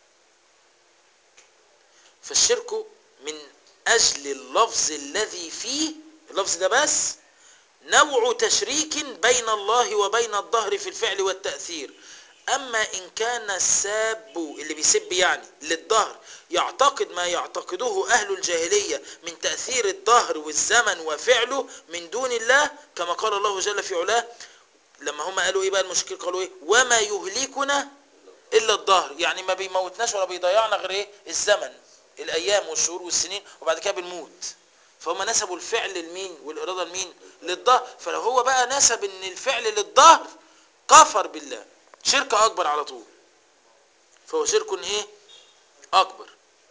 فالشرك من أجل اللفظ الذي فيه اللفظ ده بس نوع تشريك بين الله وبين الظهر في الفعل والتأثير أما إن كان الساب اللي بيسب يعني للظهر يعتقد ما يعتقده أهل الجاهلية من تأثير الظهر والزمن وفعله من دون الله كما قال الله جل في علاه لما هم قالوا إيه بقى المشركين قالوا إيه وما يهلكنا الا الظهر يعني ما بيموتناش ولا بيضيعنا غير ايه الزمن الايام والشهور والسنين وبعد كده بنموت فهم نسبوا الفعل لمين والاراده لمين للظهر فلو هو بقى نسب ان الفعل للظهر كفر بالله شرك اكبر على طول فهو شرك ايه اكبر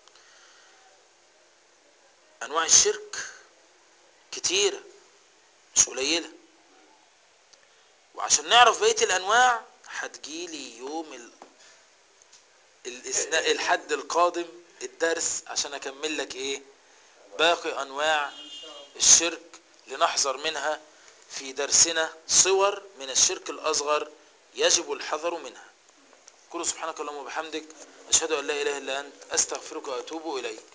انواع الشرك كتيره مش قليله وعشان نعرف بقيه الانواع هتجيلي يوم ال... الاثناء الحد القادم الدرس عشان اكمل لك ايه باقي انواع الشرك لنحذر منها في درسنا صور من الشرك الاصغر يجب الحذر منها كل سبحانك اللهم وبحمدك اشهد ان لا اله الا انت استغفرك واتوب اليك